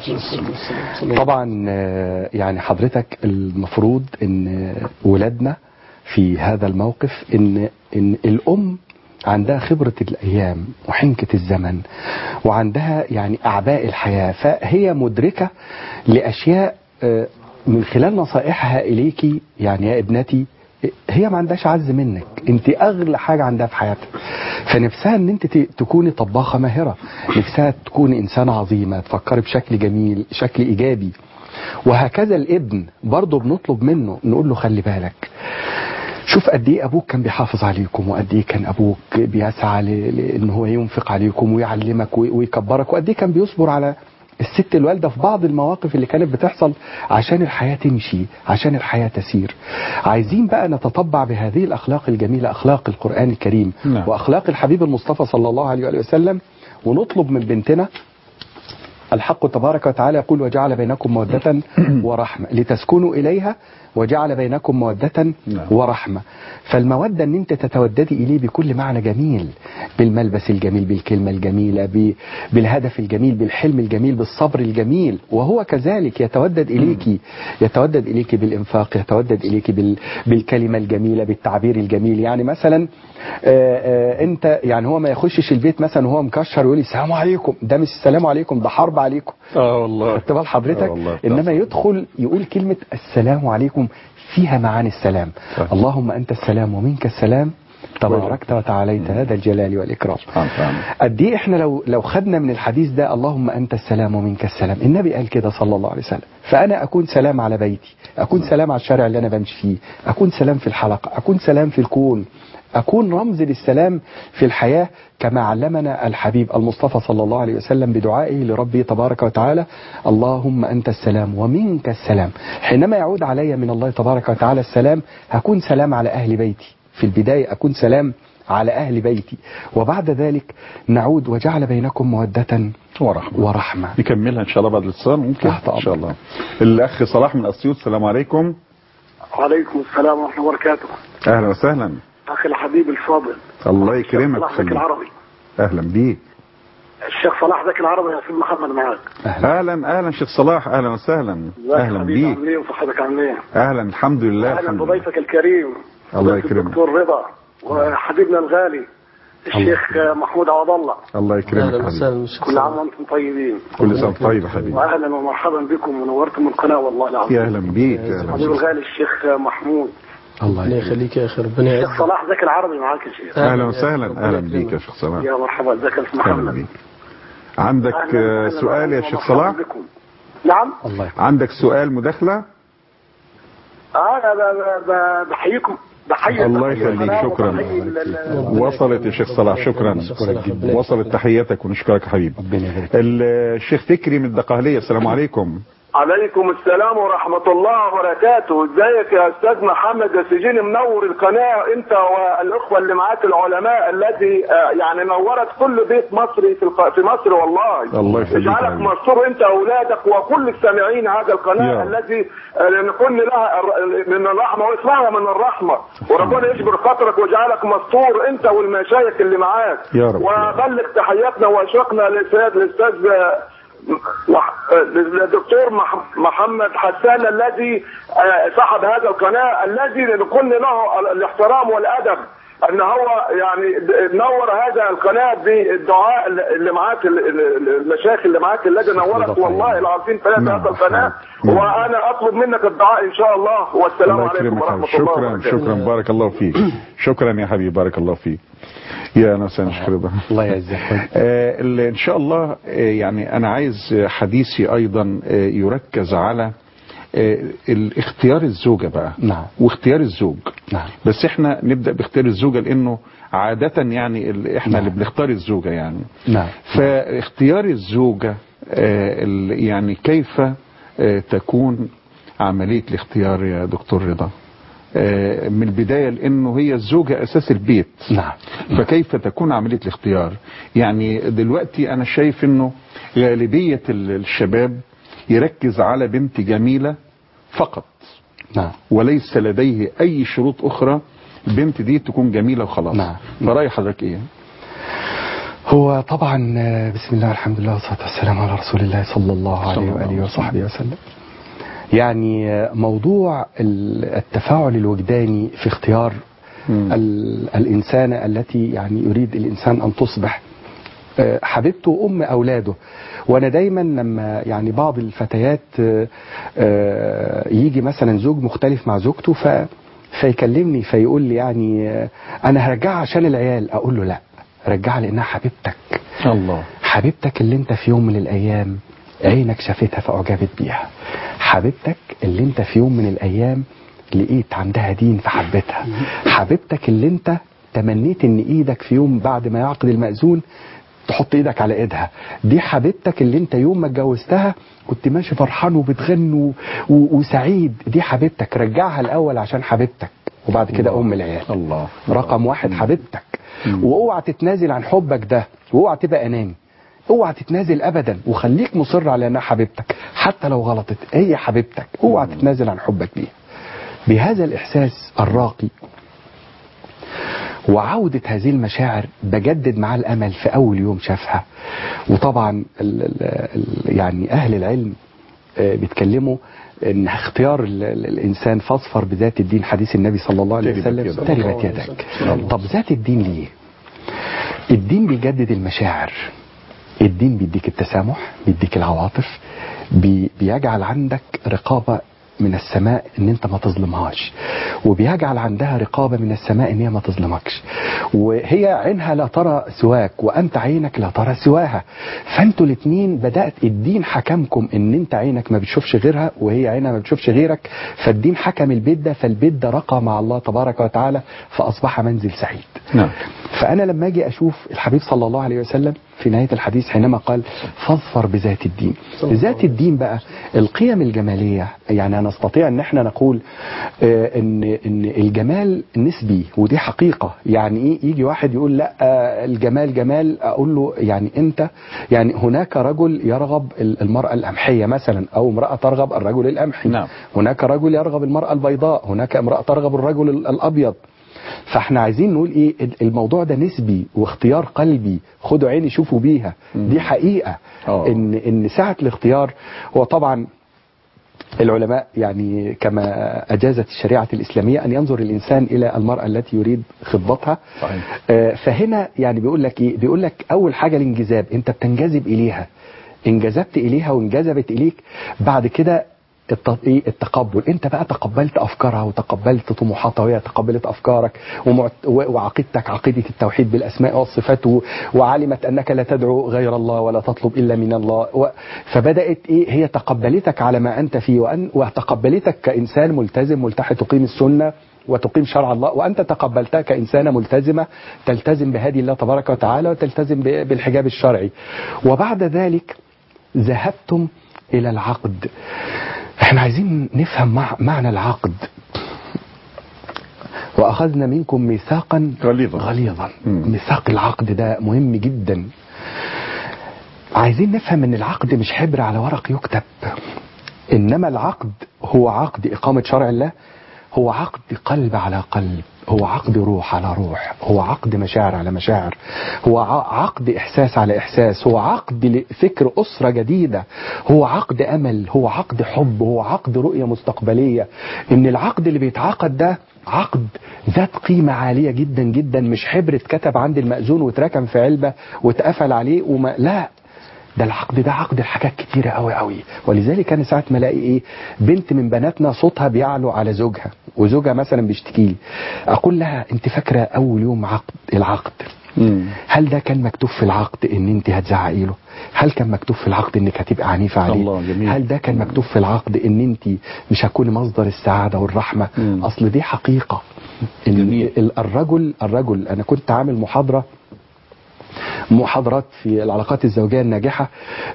طبعا آه، يعني حضرتك المفروض ان ولادنا في هذا الموقف ان ان الام عندها خبرة الأيام وحنكة الزمن وعندها يعني أعباء الحياة فهي مدركة لأشياء آه، من خلال نصائحها إليكي يعني يا ابنتي هي ما عندهاش عز منك انت اغلى حاجه عندها في حياتها فنفسها ان انت ت- تكوني طباخه ماهره نفسها تكوني انسانه عظيمه تفكري بشكل جميل شكل ايجابي وهكذا الابن برضه بنطلب منه نقول له خلي بالك شوف قد ايه ابوك كان بيحافظ عليكم وقد ايه كان ابوك بيسعى ل- لان هو ينفق عليكم ويعلمك وي- ويكبرك وقد ايه كان بيصبر على الست الوالدة في بعض المواقف اللي كانت بتحصل عشان الحياة تمشي عشان الحياة تسير عايزين بقى نتطبع بهذه الأخلاق الجميلة أخلاق القرآن الكريم نعم. وأخلاق الحبيب المصطفى صلى الله عليه وآله وسلم ونطلب من بنتنا الحق تبارك وتعالى يقول وجعل بينكم مودة ورحمة لتسكنوا إليها وجعل بينكم مودة ورحمة فالمودة ان انت تتوددي اليه بكل معنى جميل بالملبس الجميل بالكلمة الجميلة ب- بالهدف الجميل بالحلم الجميل بالصبر الجميل وهو كذلك يتودد اليك يتودد اليك بالانفاق يتودد اليك بال بالكلمة الجميلة بالتعبير الجميل يعني مثلا آه، آه، انت يعني هو ما يخشش البيت مثلا وهو مكشر ويقول لي السلام عليكم ده مش السلام عليكم ده حرب عليكم اه والله خدت بال حضرتك آه والله. انما يدخل يقول كلمة السلام عليكم فيها معاني السلام اللهم انت السلام ومنك السلام تباركت وتعاليت هذا الجلال والاكرام قد ايه احنا لو لو خدنا من الحديث ده اللهم انت السلام ومنك السلام النبي قال كده صلى الله عليه وسلم فانا اكون سلام على بيتي اكون سلام على الشارع اللي انا بمشي فيه اكون سلام في الحلقه اكون سلام في الكون أكون رمز للسلام في الحياة كما علمنا الحبيب المصطفى صلى الله عليه وسلم بدعائه لربه تبارك وتعالى اللهم أنت السلام ومنك السلام حينما يعود علي من الله تبارك وتعالى السلام هكون سلام على أهل بيتي في البداية أكون سلام على أهل بيتي وبعد ذلك نعود وجعل بينكم مودة ورحمة ورحمة نكملها ان شاء الله بعد الاتصال ممكن تحت ان شاء الله الاخ صلاح من اسيوط السلام عليكم وعليكم السلام ورحمة الله وبركاته اهلا وسهلا أخي الحبيب الفاضل الله يكرمك صلاح زكي ويخليك. العربي اهلا بيك الشيخ صلاح زكي العربي يا أخي محمد معاك اهلا اهلا شيخ صلاح اهلا وسهلا ازيك يا اهلا حبيبي بيك عامل ايه وصحتك عامل ايه؟ اهلا الحمد لله أهلا الحمد لله بضيفك الكريم الله ضيف يكرمك الدكتور رضا وحبيبنا الغالي الشيخ محمود عوض الله الله يكرمك حبيبي كل عام وانتم طيبين كل سنه وأنت طيب يا حبيبي واهلا ومرحبا بكم ونورتم القناه والله العظيم يا اهلا بيك يا اهلا حبيبي بيك. الغالي الشيخ محمود الله يخليك يا اخي ربنا الشيخ يعزك صلاح زكي العربي معاك يا شيخ اهلا وسهلا اهلا بيك يا شيخ صلاح يا مرحبا ازيك يا أستاذ اهلا محمد بيك عندك أهلاً آه، وسهلاً سؤال يا وأهلاً شيخ ومرحباً صلاح بكم. نعم الله عندك سؤال مداخله انا ب- ب- بحييكم بحيي الله بحيي يخليك القناة شكرا وبحيي ال- ال- وصلت يا شيخ صلاح شكرا وصلت تحياتك ونشكرك يا حبيبي ال- الشيخ فكري من الدقهلية السلام عليكم عليكم السلام ورحمة الله وبركاته ازيك يا استاذ محمد يا سجين منور القناة انت والاخوة اللي معاك العلماء التي آه، يعني نورت كل بيت مصري في الق- في مصر والله الله يخليك يا اجعلك حبيبي. مستور انت واولادك وكل السامعين هذا يا القناة رب. التي آه، نكون لها الر- من الرحمة واسمعها من الرحمة وربنا يجبر خاطرك ويجعلك مستور انت والمشايخ اللي معاك يا رب. وبلغ تحياتنا واشواقنا للسيد الاستاذ آه، مح- الدكتور مح- محمد حسان الذي آه، صاحب هذا القناة الذي نكون له الاحترام والأدب ان هو يعني د- نور هذا القناة بالدعاء اللي معاك ال- ال- المشايخ اللي معاك الذي نورت والله العظيم في هذا القناة وانا اطلب منك الدعاء ان شاء الله والسلام الله عليكم يكرمك ورحمة حبيبي. الله شكرا وبركاته شكرا بارك الله فيك شكرا يا حبيبي بارك الله فيك يا انا سنشكر ده الله يعزك آه، ال- ان شاء الله آه، يعني انا عايز حديثي ايضا آه، يركز على آه، الاختيار الزوجة بقى نعم واختيار الزوج نعم بس احنا نبدأ باختيار الزوجة لانه عادة يعني ال- احنا اللي بنختار الزوجة يعني نعم فاختيار الزوجة آه، ال- يعني كيف آه، تكون عملية الاختيار يا دكتور رضا آه، من البداية لأنه هي الزوجة أساس البيت نعم فكيف تكون عملية الاختيار يعني دلوقتي أنا شايف أنه غالبية ال- الشباب يركز على بنت جميلة فقط نعم وليس لديه أي شروط أخرى البنت دي تكون جميلة وخلاص نعم. فرأي حضرتك إيه هو طبعا آه، بسم الله الحمد لله والصلاة والسلام على رسول الله صلى الله عليه وآله وصحبه وسلم يعني آه، موضوع ال- التفاعل الوجداني في اختيار ال- الإنسانة التي يعني يريد الإنسان أن تصبح آه، حبيبته وأم أولاده وأنا دايما لما يعني بعض الفتيات آه، آه، يجي مثلا زوج مختلف مع زوجته ف فيكلمني فيقول لي يعني آه، أنا هرجعها عشان العيال أقول له لا رجعها لأنها حبيبتك الله حبيبتك اللي انت في يوم من الأيام عينك شافتها فأعجبت بيها حبيبتك اللي انت في يوم من الأيام لقيت عندها دين فحبيتها حبيبتك اللي انت تمنيت ان ايدك في يوم بعد ما يعقد المأذون تحط ايدك على ايدها دي حبيبتك اللي انت يوم ما اتجوزتها كنت ماشي فرحان وبتغني و- و- وسعيد دي حبيبتك رجعها الاول عشان حبيبتك وبعد كده ام العيال الله رقم واحد حبيبتك واوعى تتنازل عن حبك ده واوعى تبقى اناني اوعى تتنازل ابدا وخليك مصر على انها حبيبتك حتى لو غلطت هي حبيبتك اوعى تتنازل عن حبك ليها بهذا الاحساس الراقي وعودة هذه المشاعر بجدد معاه الأمل في أول يوم شافها وطبعا ال ال ال يعني أهل العلم آه، بيتكلموا ان اختيار ال- ال- الانسان فاصفر بذات الدين حديث النبي صلى الله عليه تربت وسلم يدك. تربت يدك طب ذات الدين ليه الدين بيجدد المشاعر الدين بيديك التسامح بيديك العواطف بي بيجعل عندك رقابة من السماء ان انت ما تظلمهاش وبيجعل عندها رقابة من السماء ان هي ما تظلمكش وهي عينها لا ترى سواك وانت عينك لا ترى سواها فانتوا الاتنين بدأت الدين حكمكم ان انت عينك ما بتشوفش غيرها وهي عينها ما بتشوفش غيرك فالدين حكم البيت ده فالبيت ده رقى مع الله تبارك وتعالى فاصبح منزل سعيد نعم فأنا لما أجي أشوف الحبيب صلى الله عليه وسلم في نهاية الحديث حينما قال فاظفر بذات الدين ذات الدين بقى القيم الجمالية يعني نستطيع أن احنا نقول آه، إن, إن الجمال نسبي ودي حقيقة يعني إيه يجي واحد يقول لا آه، الجمال جمال أقول له يعني أنت يعني هناك رجل يرغب المرأة الأمحية مثلا أو امرأة ترغب الرجل الأمحي نعم. هناك رجل يرغب المرأة البيضاء هناك امرأة ترغب الرجل ال- الأبيض فاحنا عايزين نقول ايه ال- الموضوع ده نسبي واختيار قلبي خدوا عيني شوفوا بيها دي حقيقة آه. ان ان ساعة الاختيار هو طبعا العلماء يعني كما أجازت الشريعة الإسلامية أن ينظر الإنسان إلى المرأة التي يريد خطبتها صحيح. آه، فهنا يعني بيقول لك إيه بيقول لك أول حاجة الانجذاب أنت بتنجذب إليها انجذبت إليها وانجذبت إليك بعد كده الت- إيه؟ التقبل انت بقى تقبلت افكارها وتقبلت طموحاتها وهي تقبلت افكارك ومعت... و- وعقيدتك عقيده التوحيد بالاسماء والصفات و... وعلمت انك لا تدعو غير الله ولا تطلب الا من الله و... فبدات ايه هي تقبلتك على ما انت فيه وأن... وتقبلتك كانسان ملتزم ملتحي تقيم السنه وتقيم شرع الله وانت تقبلتها كانسانه ملتزمه تلتزم بهدي الله تبارك وتعالى وتلتزم ب- بالحجاب الشرعي وبعد ذلك ذهبتم الى العقد احنا عايزين نفهم مع معنى العقد واخذنا منكم ميثاقا غليظا غليظا مم. ميثاق العقد ده مهم جدا عايزين نفهم ان العقد مش حبر على ورق يكتب انما العقد هو عقد اقامه شرع الله هو عقد قلب على قلب هو عقد روح على روح هو عقد مشاعر على مشاعر هو ع- عقد احساس على احساس هو عقد لفكر اسره جديده هو عقد امل هو عقد حب هو عقد رؤيه مستقبليه ان العقد اللي بيتعقد ده عقد ذات قيمة عالية جدا جدا مش حبر اتكتب عند المأذون واتركن في علبة واتقفل عليه وما لا ده العقد ده عقد لحاجات كتيرة قوي قوي ولذلك انا ساعة ما الاقي ايه بنت من بناتنا صوتها بيعلو على زوجها وزوجها مثلا بيشتكي لي اقول لها انت فاكرة اول يوم عقد العقد هل ده كان مكتوب في العقد ان انت هتزعقي له هل كان مكتوب في العقد انك هتبقى عنيفة عليه الله، جميل. هل ده كان مكتوب في العقد ان انت مش هتكوني مصدر السعادة والرحمة مم. اصل دي حقيقة إن جميل. ال- الرجل الرجل انا كنت عامل محاضرة محاضرات في العلاقات الزوجية الناجحة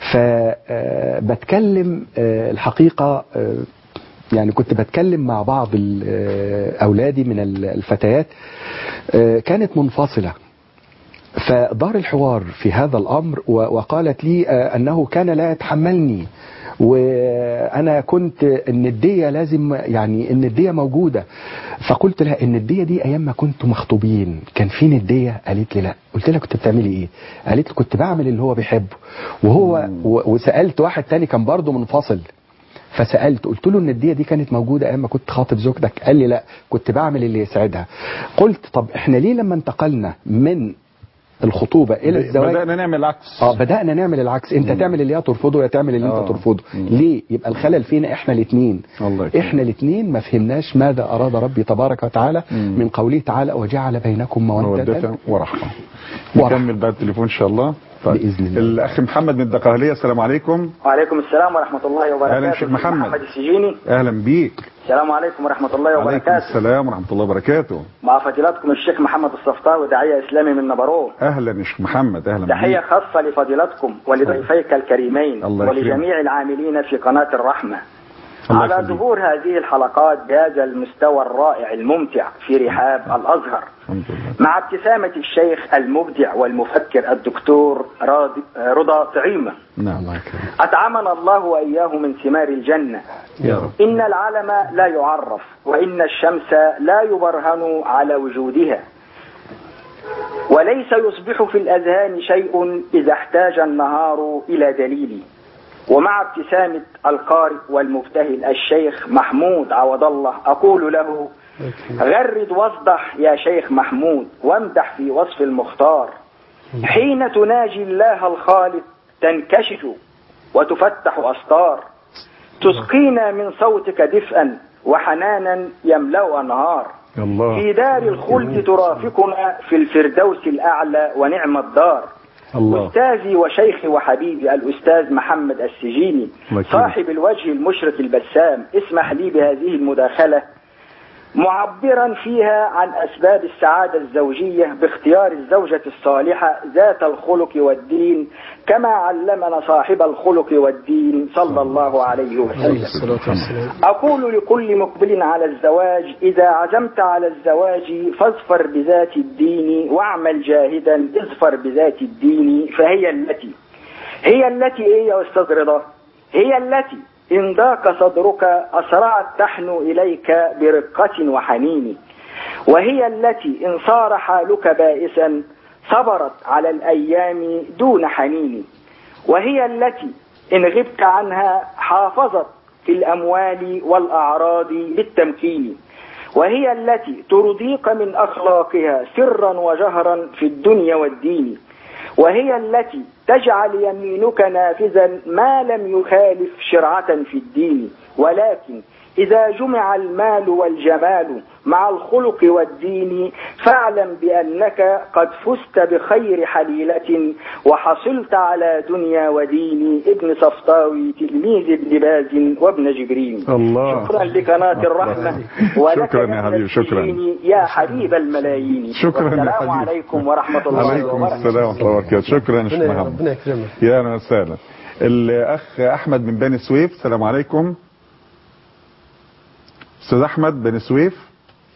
فبتكلم الحقيقة آه، يعني كنت بتكلم مع بعض ال- آه، أولادي من ال- الفتيات آه، كانت منفصلة فدار الحوار في هذا الأمر و- وقالت لي آه، أنه كان لا يتحملني وانا كنت النديه لازم يعني النديه موجوده فقلت لها النديه دي ايام ما كنتوا مخطوبين كان في نديه قالت لي لا قلت لها كنت بتعملي ايه قالت لي كنت بعمل اللي هو بيحبه وهو و- وسالت واحد تاني كان برضه منفصل فسالت قلت له النديه دي كانت موجوده ايام ما كنت خاطب زوجتك قال لي لا كنت بعمل اللي يسعدها قلت طب احنا ليه لما انتقلنا من الخطوبه الى الزواج بدأنا نعمل العكس اه بدأنا نعمل العكس انت تعمل اللي هي ترفضه يا تعمل اللي آه. انت ترفضه مم. ليه يبقى الخلل فينا احنا الاثنين الله يكرمك. احنا الاثنين ما فهمناش ماذا اراد ربي تبارك وتعالى مم. من قوله تعالى وجعل بينكم مودة مودة ورحمة ورحمة. نكمل بعد التليفون إن شاء الله طيب. بإذن الله. الأخ محمد من الدقهلية السلام عليكم وعليكم السلام ورحمة الله وبركاته أهلا شيخ محمد. محمد السجيني أهلا بيك السلام عليكم ورحمة الله عليكم وبركاته السلام ورحمة الله وبركاته مع فضيلتكم الشيخ محمد الصفطاوي داعية إسلامي من نبروه أهلا يا شيخ محمد أهلا تحية بيك خاصة لفضيلتكم ولضيفيك الكريمين الله يكرمك. ولجميع العاملين في قناة الرحمة الله على يخليك. ظهور هذه الحلقات بهذا المستوى الرائع الممتع في رحاب الأزهر الحمد لله مع ابتسامة الشيخ المبدع والمفكر الدكتور راضي- رضا طعيمة نعم الله يكرمك أطعمنا الله وإياه من ثمار الجنة يا رب إن العلم لا يعرف وإن الشمس لا يبرهن على وجودها وليس يصبح في الأذهان شيء إذا احتاج النهار إلى دليل ومع ابتسامة القارئ والمبتهل الشيخ محمود عوض الله أقول له غرد واصدح يا شيخ محمود وامدح في وصف المختار حين تناجي الله الخالق تنكشف وتفتح أستار تسقينا من صوتك دفئا وحنانا يملأ أنهار الله في دار الخلد ترافقنا في الفردوس الأعلى ونعم الدار الله أستاذي وشيخي وحبيبي الأستاذ محمد السجيني الله يكرمك. صاحب الوجه المشرق البسام اسمح لي بهذه المداخلة معبرا فيها عن أسباب السعادة الزوجية باختيار الزوجة الصالحة ذات الخلق والدين كما علمنا صاحب الخلق والدين صلى الله عليه وسلم أقول لكل مقبل على الزواج إذا عزمت على الزواج فاظفر بذات الدين واعمل جاهدا اظفر بذات الدين فهي التي هي التي إيه يا أستاذ رضا هي التي إن ضاق صدرك أسرعت تحن إليك برقة وحنين وهي التي إن صار حالك بائسا صبرت على الأيام دون حنين وهي التي إن غبت عنها حافظت في الأموال والأعراض بالتمكين وهي التي ترضيك من أخلاقها سرا وجهرا في الدنيا والدين وهي التي تجعل يمينك نافذا ما لم يخالف شرعة في الدين ولكن إذا جمع المال والجمال مع الخلق والدين فاعلم بأنك قد فزت بخير حليلة وحصلت على دنيا ودين ابن صفطاوي تلميذ ابن باز وابن جبرين الله شكرا لقناة الرحمة ولك شكرا يا حبيبي شكرا الدين يا حبيب الملايين شكرا يا والسلام حبيبي. عليكم ورحمة الله عليكم وبركاته السلام ورحمة الله وبركاته شكرا يا شيخ ربنا محمد ربنا يكرمك يا اهلا وسهلا الاخ احمد من بني سويف السلام عليكم استاذ احمد بني سويف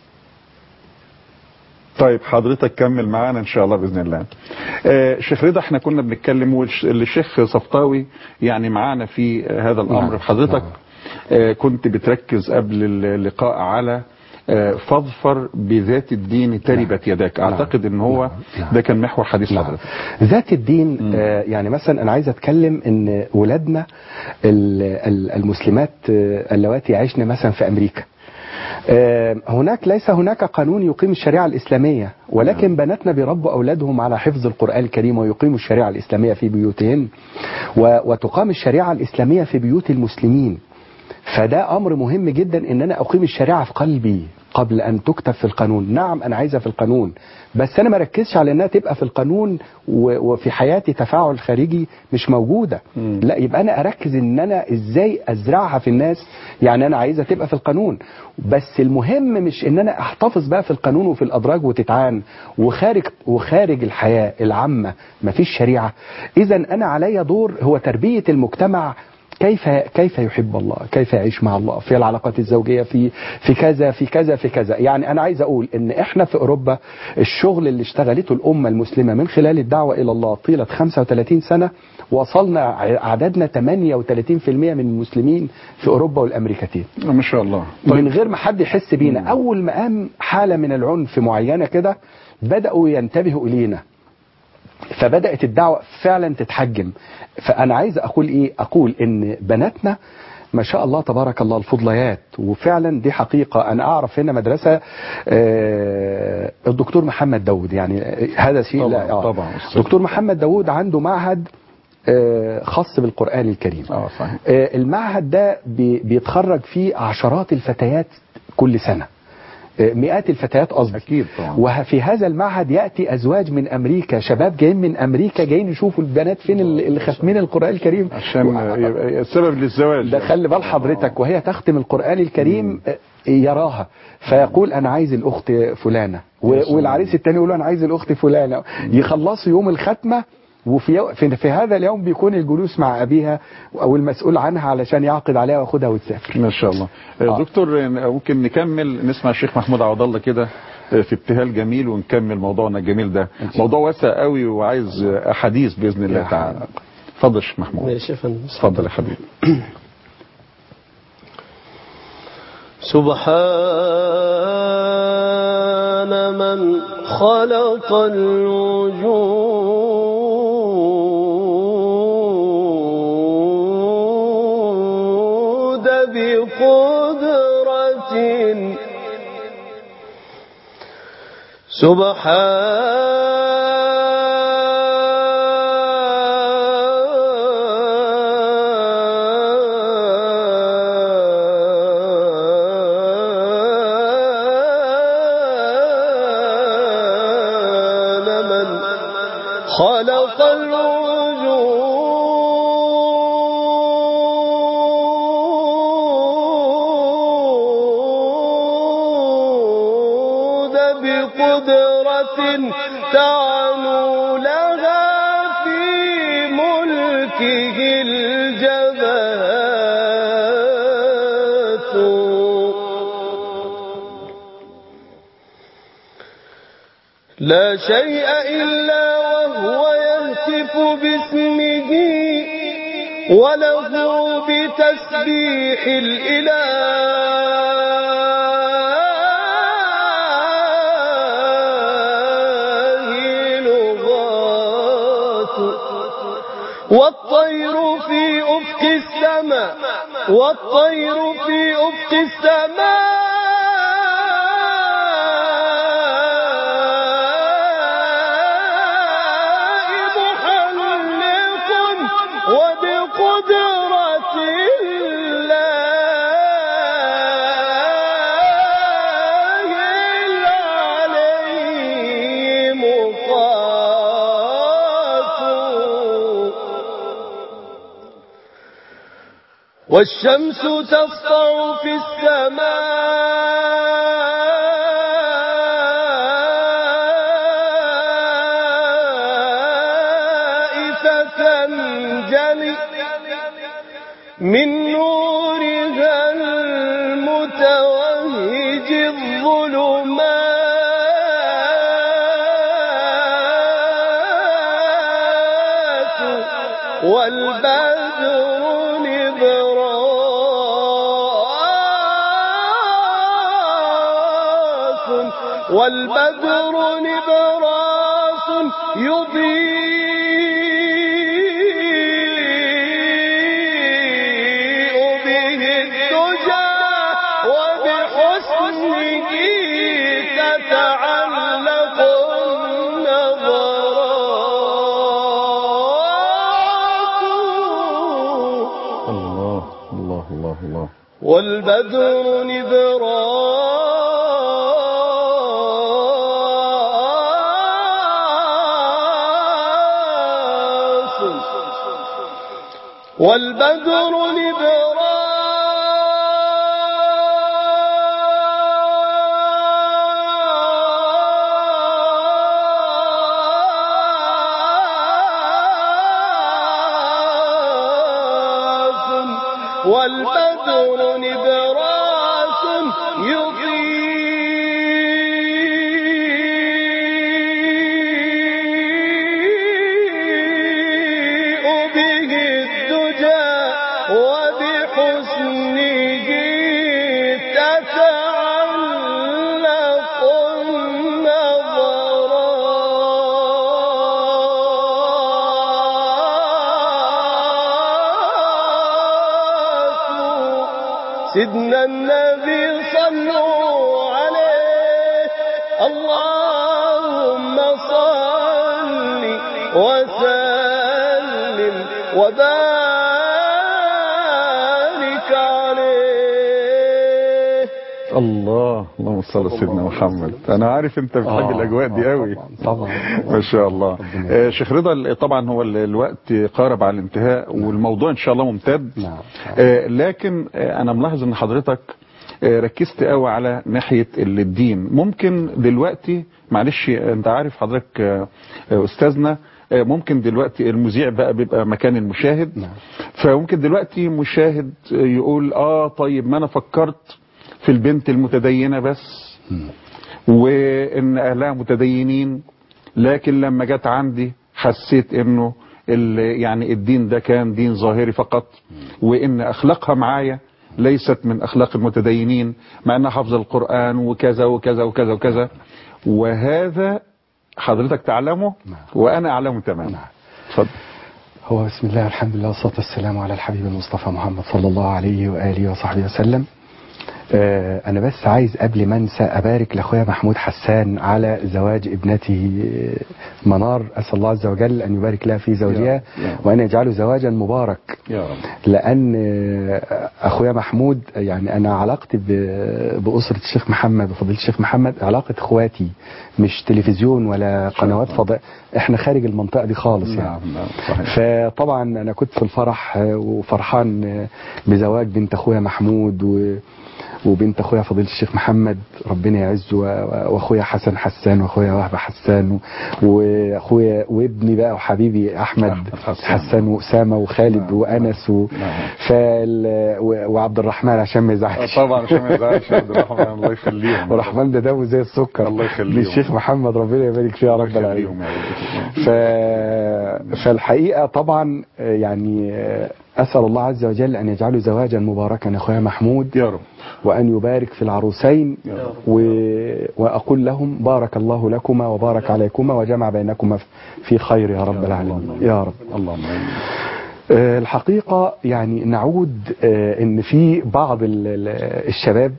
طيب حضرتك كمل معانا ان شاء الله باذن الله آه شيخ رضا احنا كنا بنتكلم والشيخ صفطاوي يعني معانا في هذا الامر نعم، حضرتك آه كنت بتركز قبل اللقاء على آه فاظفر بذات الدين تربت يداك اعتقد ان هو ده كان محور حديث حضرتك ذات الدين آه يعني مثلا انا عايز اتكلم ان ولادنا ال- ال- المسلمات آه، اللواتي يعيشن مثلا في امريكا آه، هناك ليس هناك قانون يقيم الشريعة الإسلامية ولكن بناتنا بيربوا أولادهم على حفظ القرآن الكريم ويقيموا الشريعة الإسلامية في بيوتهن و- وتقام الشريعة الإسلامية في بيوت المسلمين فده أمر مهم جدا إن أنا أقيم الشريعة في قلبي قبل أن تكتب في القانون نعم أنا عايزها في القانون بس أنا ما ركزش على أنها تبقى في القانون و- وفي حياتي تفاعل خارجي مش موجودة لا يبقى أنا أركز إن أنا إزاي أزرعها في الناس يعني أنا عايزها تبقى في القانون بس المهم مش إن أنا أحتفظ بقى في القانون وفي الأدراج وتتعان وخارج وخارج الحياة العامة مفيش شريعة إذا أنا عليا دور هو تربية المجتمع كيف كيف يحب الله كيف يعيش مع الله في العلاقات الزوجيه في في كذا في كذا في كذا يعني انا عايز اقول ان احنا في اوروبا الشغل اللي اشتغلته الامه المسلمه من خلال الدعوه الى الله طيله 35 سنه وصلنا ع- عددنا 38% من المسلمين في اوروبا والامريكتين ما شاء الله من غير ما حد يحس بينا اول ما قام حاله من العنف معينه كده بداوا ينتبهوا الينا فبدات الدعوه فعلا تتحجم فانا عايز اقول ايه اقول ان بناتنا ما شاء الله تبارك الله الفضليات وفعلا دي حقيقة أنا أعرف هنا مدرسة آه، الدكتور محمد داود يعني هذا شيء طبعاً، لا آه. طبعاً. دكتور محمد داود عنده معهد آه، خاص بالقرآن الكريم اه صحيح آه، المعهد ده بي- بيتخرج فيه عشرات الفتيات كل سنة آه، مئات الفتيات قصدي اكيد طبعا وفي هذا المعهد ياتي ازواج من امريكا شباب جايين من امريكا جايين يشوفوا البنات فين اللي اللي ختمين القران الكريم عشان يبقى سبب للزواج ده خلي بال حضرتك وهي تختم القران الكريم آه، يراها فيقول انا عايز الاخت فلانه و- والعريس التاني يقول له انا عايز الاخت فلانه يخلصوا يوم الختمه وفي يو- في, في هذا اليوم بيكون الجلوس مع ابيها او المسؤول عنها علشان يعقد عليها وياخدها وتسافر ما شاء الله آه. دكتور آه، ممكن نكمل نسمع الشيخ محمود عوض الله كده آه، في ابتهال جميل ونكمل موضوعنا الجميل ده موضوع واسع قوي وعايز آه، احاديث باذن الله تعالى اتفضل يا شيخ محمود ماشي يا فندم اتفضل يا حبيبي سبحان من خلق الوجود بقدرة سبحان من خلق الوجود بقدرة تعنو لها في ملكه الجبهات لا شيء إلا وهو يهتف باسمه وله بتسبيح الإله لغات والطير في أفق السماء والطير في أفق السماء محلق وبقدرة الله العليم قات والشمس تسطع في السماء فتنجلي من نورها المتوهج الظلمات والبدر نبراس والبدر نبراس يضيء به الدجى وبحسنه تتعلق النظرات الله الله الله الله والبدر نبراس والبدر نبراس والبدر نبراس يضيء به الدجى وبحسنه تتعلق النظرات سيدنا النبي صلوا عليه اللهم صل وسلم وبارك عليه الله اللهم صل على سيدنا محمد انا عارف انت بتحب آه، الاجواء دي آه، قوي طبعاً، طبعاً. ما شاء الله آه، شيخ رضا ال- طبعا هو ال- الوقت قارب على الانتهاء والموضوع ان شاء الله ممتد آه، لكن آه، انا ملاحظ ان حضرتك آه، ركزت قوي على ناحيه ال- الدين ممكن دلوقتي معلش انت عارف حضرتك آه، آه، استاذنا آه، ممكن دلوقتي المذيع بقى بيبقى مكان المشاهد فممكن دلوقتي مشاهد آه، يقول اه طيب ما انا فكرت في البنت المتدينة بس وان اهلها متدينين لكن لما جت عندي حسيت انه ال- يعني الدين ده كان دين ظاهري فقط وان اخلاقها معايا ليست من اخلاق المتدينين مع انها حافظه القران وكذا وكذا وكذا وكذا وهذا حضرتك تعلمه وانا اعلمه تماما اتفضل هو بسم الله الحمد لله والصلاة والسلام على الحبيب المصطفى محمد صلى الله عليه وآله وصحبه وسلم آه، أنا بس عايز قبل ما أنسى أبارك لأخويا محمود حسان على زواج ابنته آه، منار أسأل الله عز وجل أن يبارك لها في زوجها يا رب. وأن يجعله زواجا مبارك يا رب لأن آه، أخويا محمود يعني أنا علاقتي ب- بأسرة الشيخ محمد وفضيلة الشيخ محمد علاقة إخواتي مش تلفزيون ولا قنوات فضاء إحنا خارج المنطقة دي خالص يعني نعم نعم صحيح فطبعا انا كنت في الفرح آه، وفرحان آه، بزواج بنت اخويا محمود و وبنت اخويا فضيله الشيخ محمد ربنا يعزه و- و- واخويا حسن حسان واخويا وهبه حسان و- واخويا وابني بقى وحبيبي احمد حسان واسامه وخالد وانس و... فال... و- وعبد الرحمن عشان ما يزعلش طبعا عشان ما يزعلش عبد الرحمن الله يخليهم ورحمن ده دمه زي السكر الله يخليهم. للشيخ محمد ربنا يبارك فيه يا رب العالمين يخليهم يا رب. ف... فالحقيقة طبعا آه، يعني آه، أسأل الله عز وجل أن يجعله زواجا مباركا يا أخويا محمود يا رب وأن يبارك في العروسين و... وأقول لهم بارك الله لكما وبارك عليكما وجمع بينكما في خير يا رب العالمين يا رب اللهم امين آه، الحقيقة يعني نعود آه، ان في بعض ال- ال- الشباب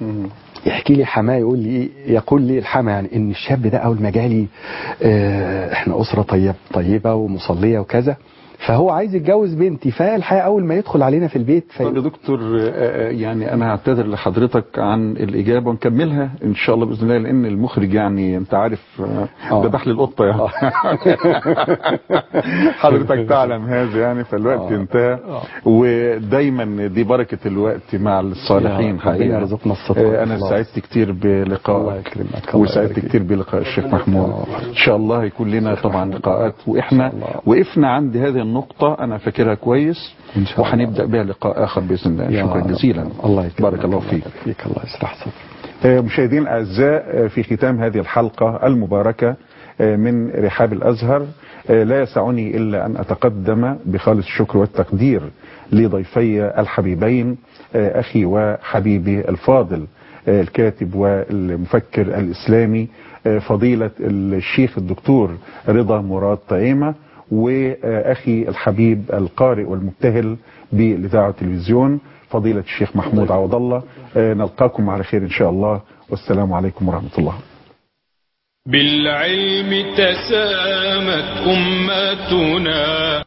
يحكي لي حماه يقول لي ايه يقول لي الحما يعني ان الشاب ده اول ما جالي آه، احنا اسره طيب طيبه ومصليه وكذا فهو عايز يتجوز بنتي فالحقيقه اول ما يدخل علينا في البيت في طب يا دكتور آه، آه، يعني انا هعتذر لحضرتك عن الاجابه ونكملها ان شاء الله باذن الله لان المخرج يعني انت عارف آه، ذبح لي القطه يعني حضرتك تعلم هذا يعني فالوقت انتهى ودايما دي بركه الوقت مع الصالحين ربنا حقيقه يرزقنا الصدق آه، انا والإخلاص. سعدت كتير الله بلقائك يكرمك الله وسعدت يبارك كتير بلقاء الشيخ محمود ان شاء الله يكون لنا طبعا لقاءات واحنا وقفنا عند هذه النقطه انا فاكرها كويس إن شاء الله. وهنبدا بها لقاء اخر باذن الله يا شكرا رب. جزيلا الله يكرمك بارك الله فيك فيك الله يشرح صدرك آه، مشاهدينا الاعزاء آه، في ختام هذه الحلقه المباركه آه، من رحاب الازهر آه، لا يسعني الا ان اتقدم بخالص الشكر والتقدير لضيفي الحبيبين آه، اخي وحبيبي الفاضل آه، الكاتب والمفكر الاسلامي آه، فضيله الشيخ الدكتور رضا مراد طعيمه واخي الحبيب القارئ والمبتهل بالاذاعه والتلفزيون فضيله الشيخ محمود عوض الله آه، نلقاكم على خير ان شاء الله والسلام عليكم ورحمه الله بالعلم تسامت أمتنا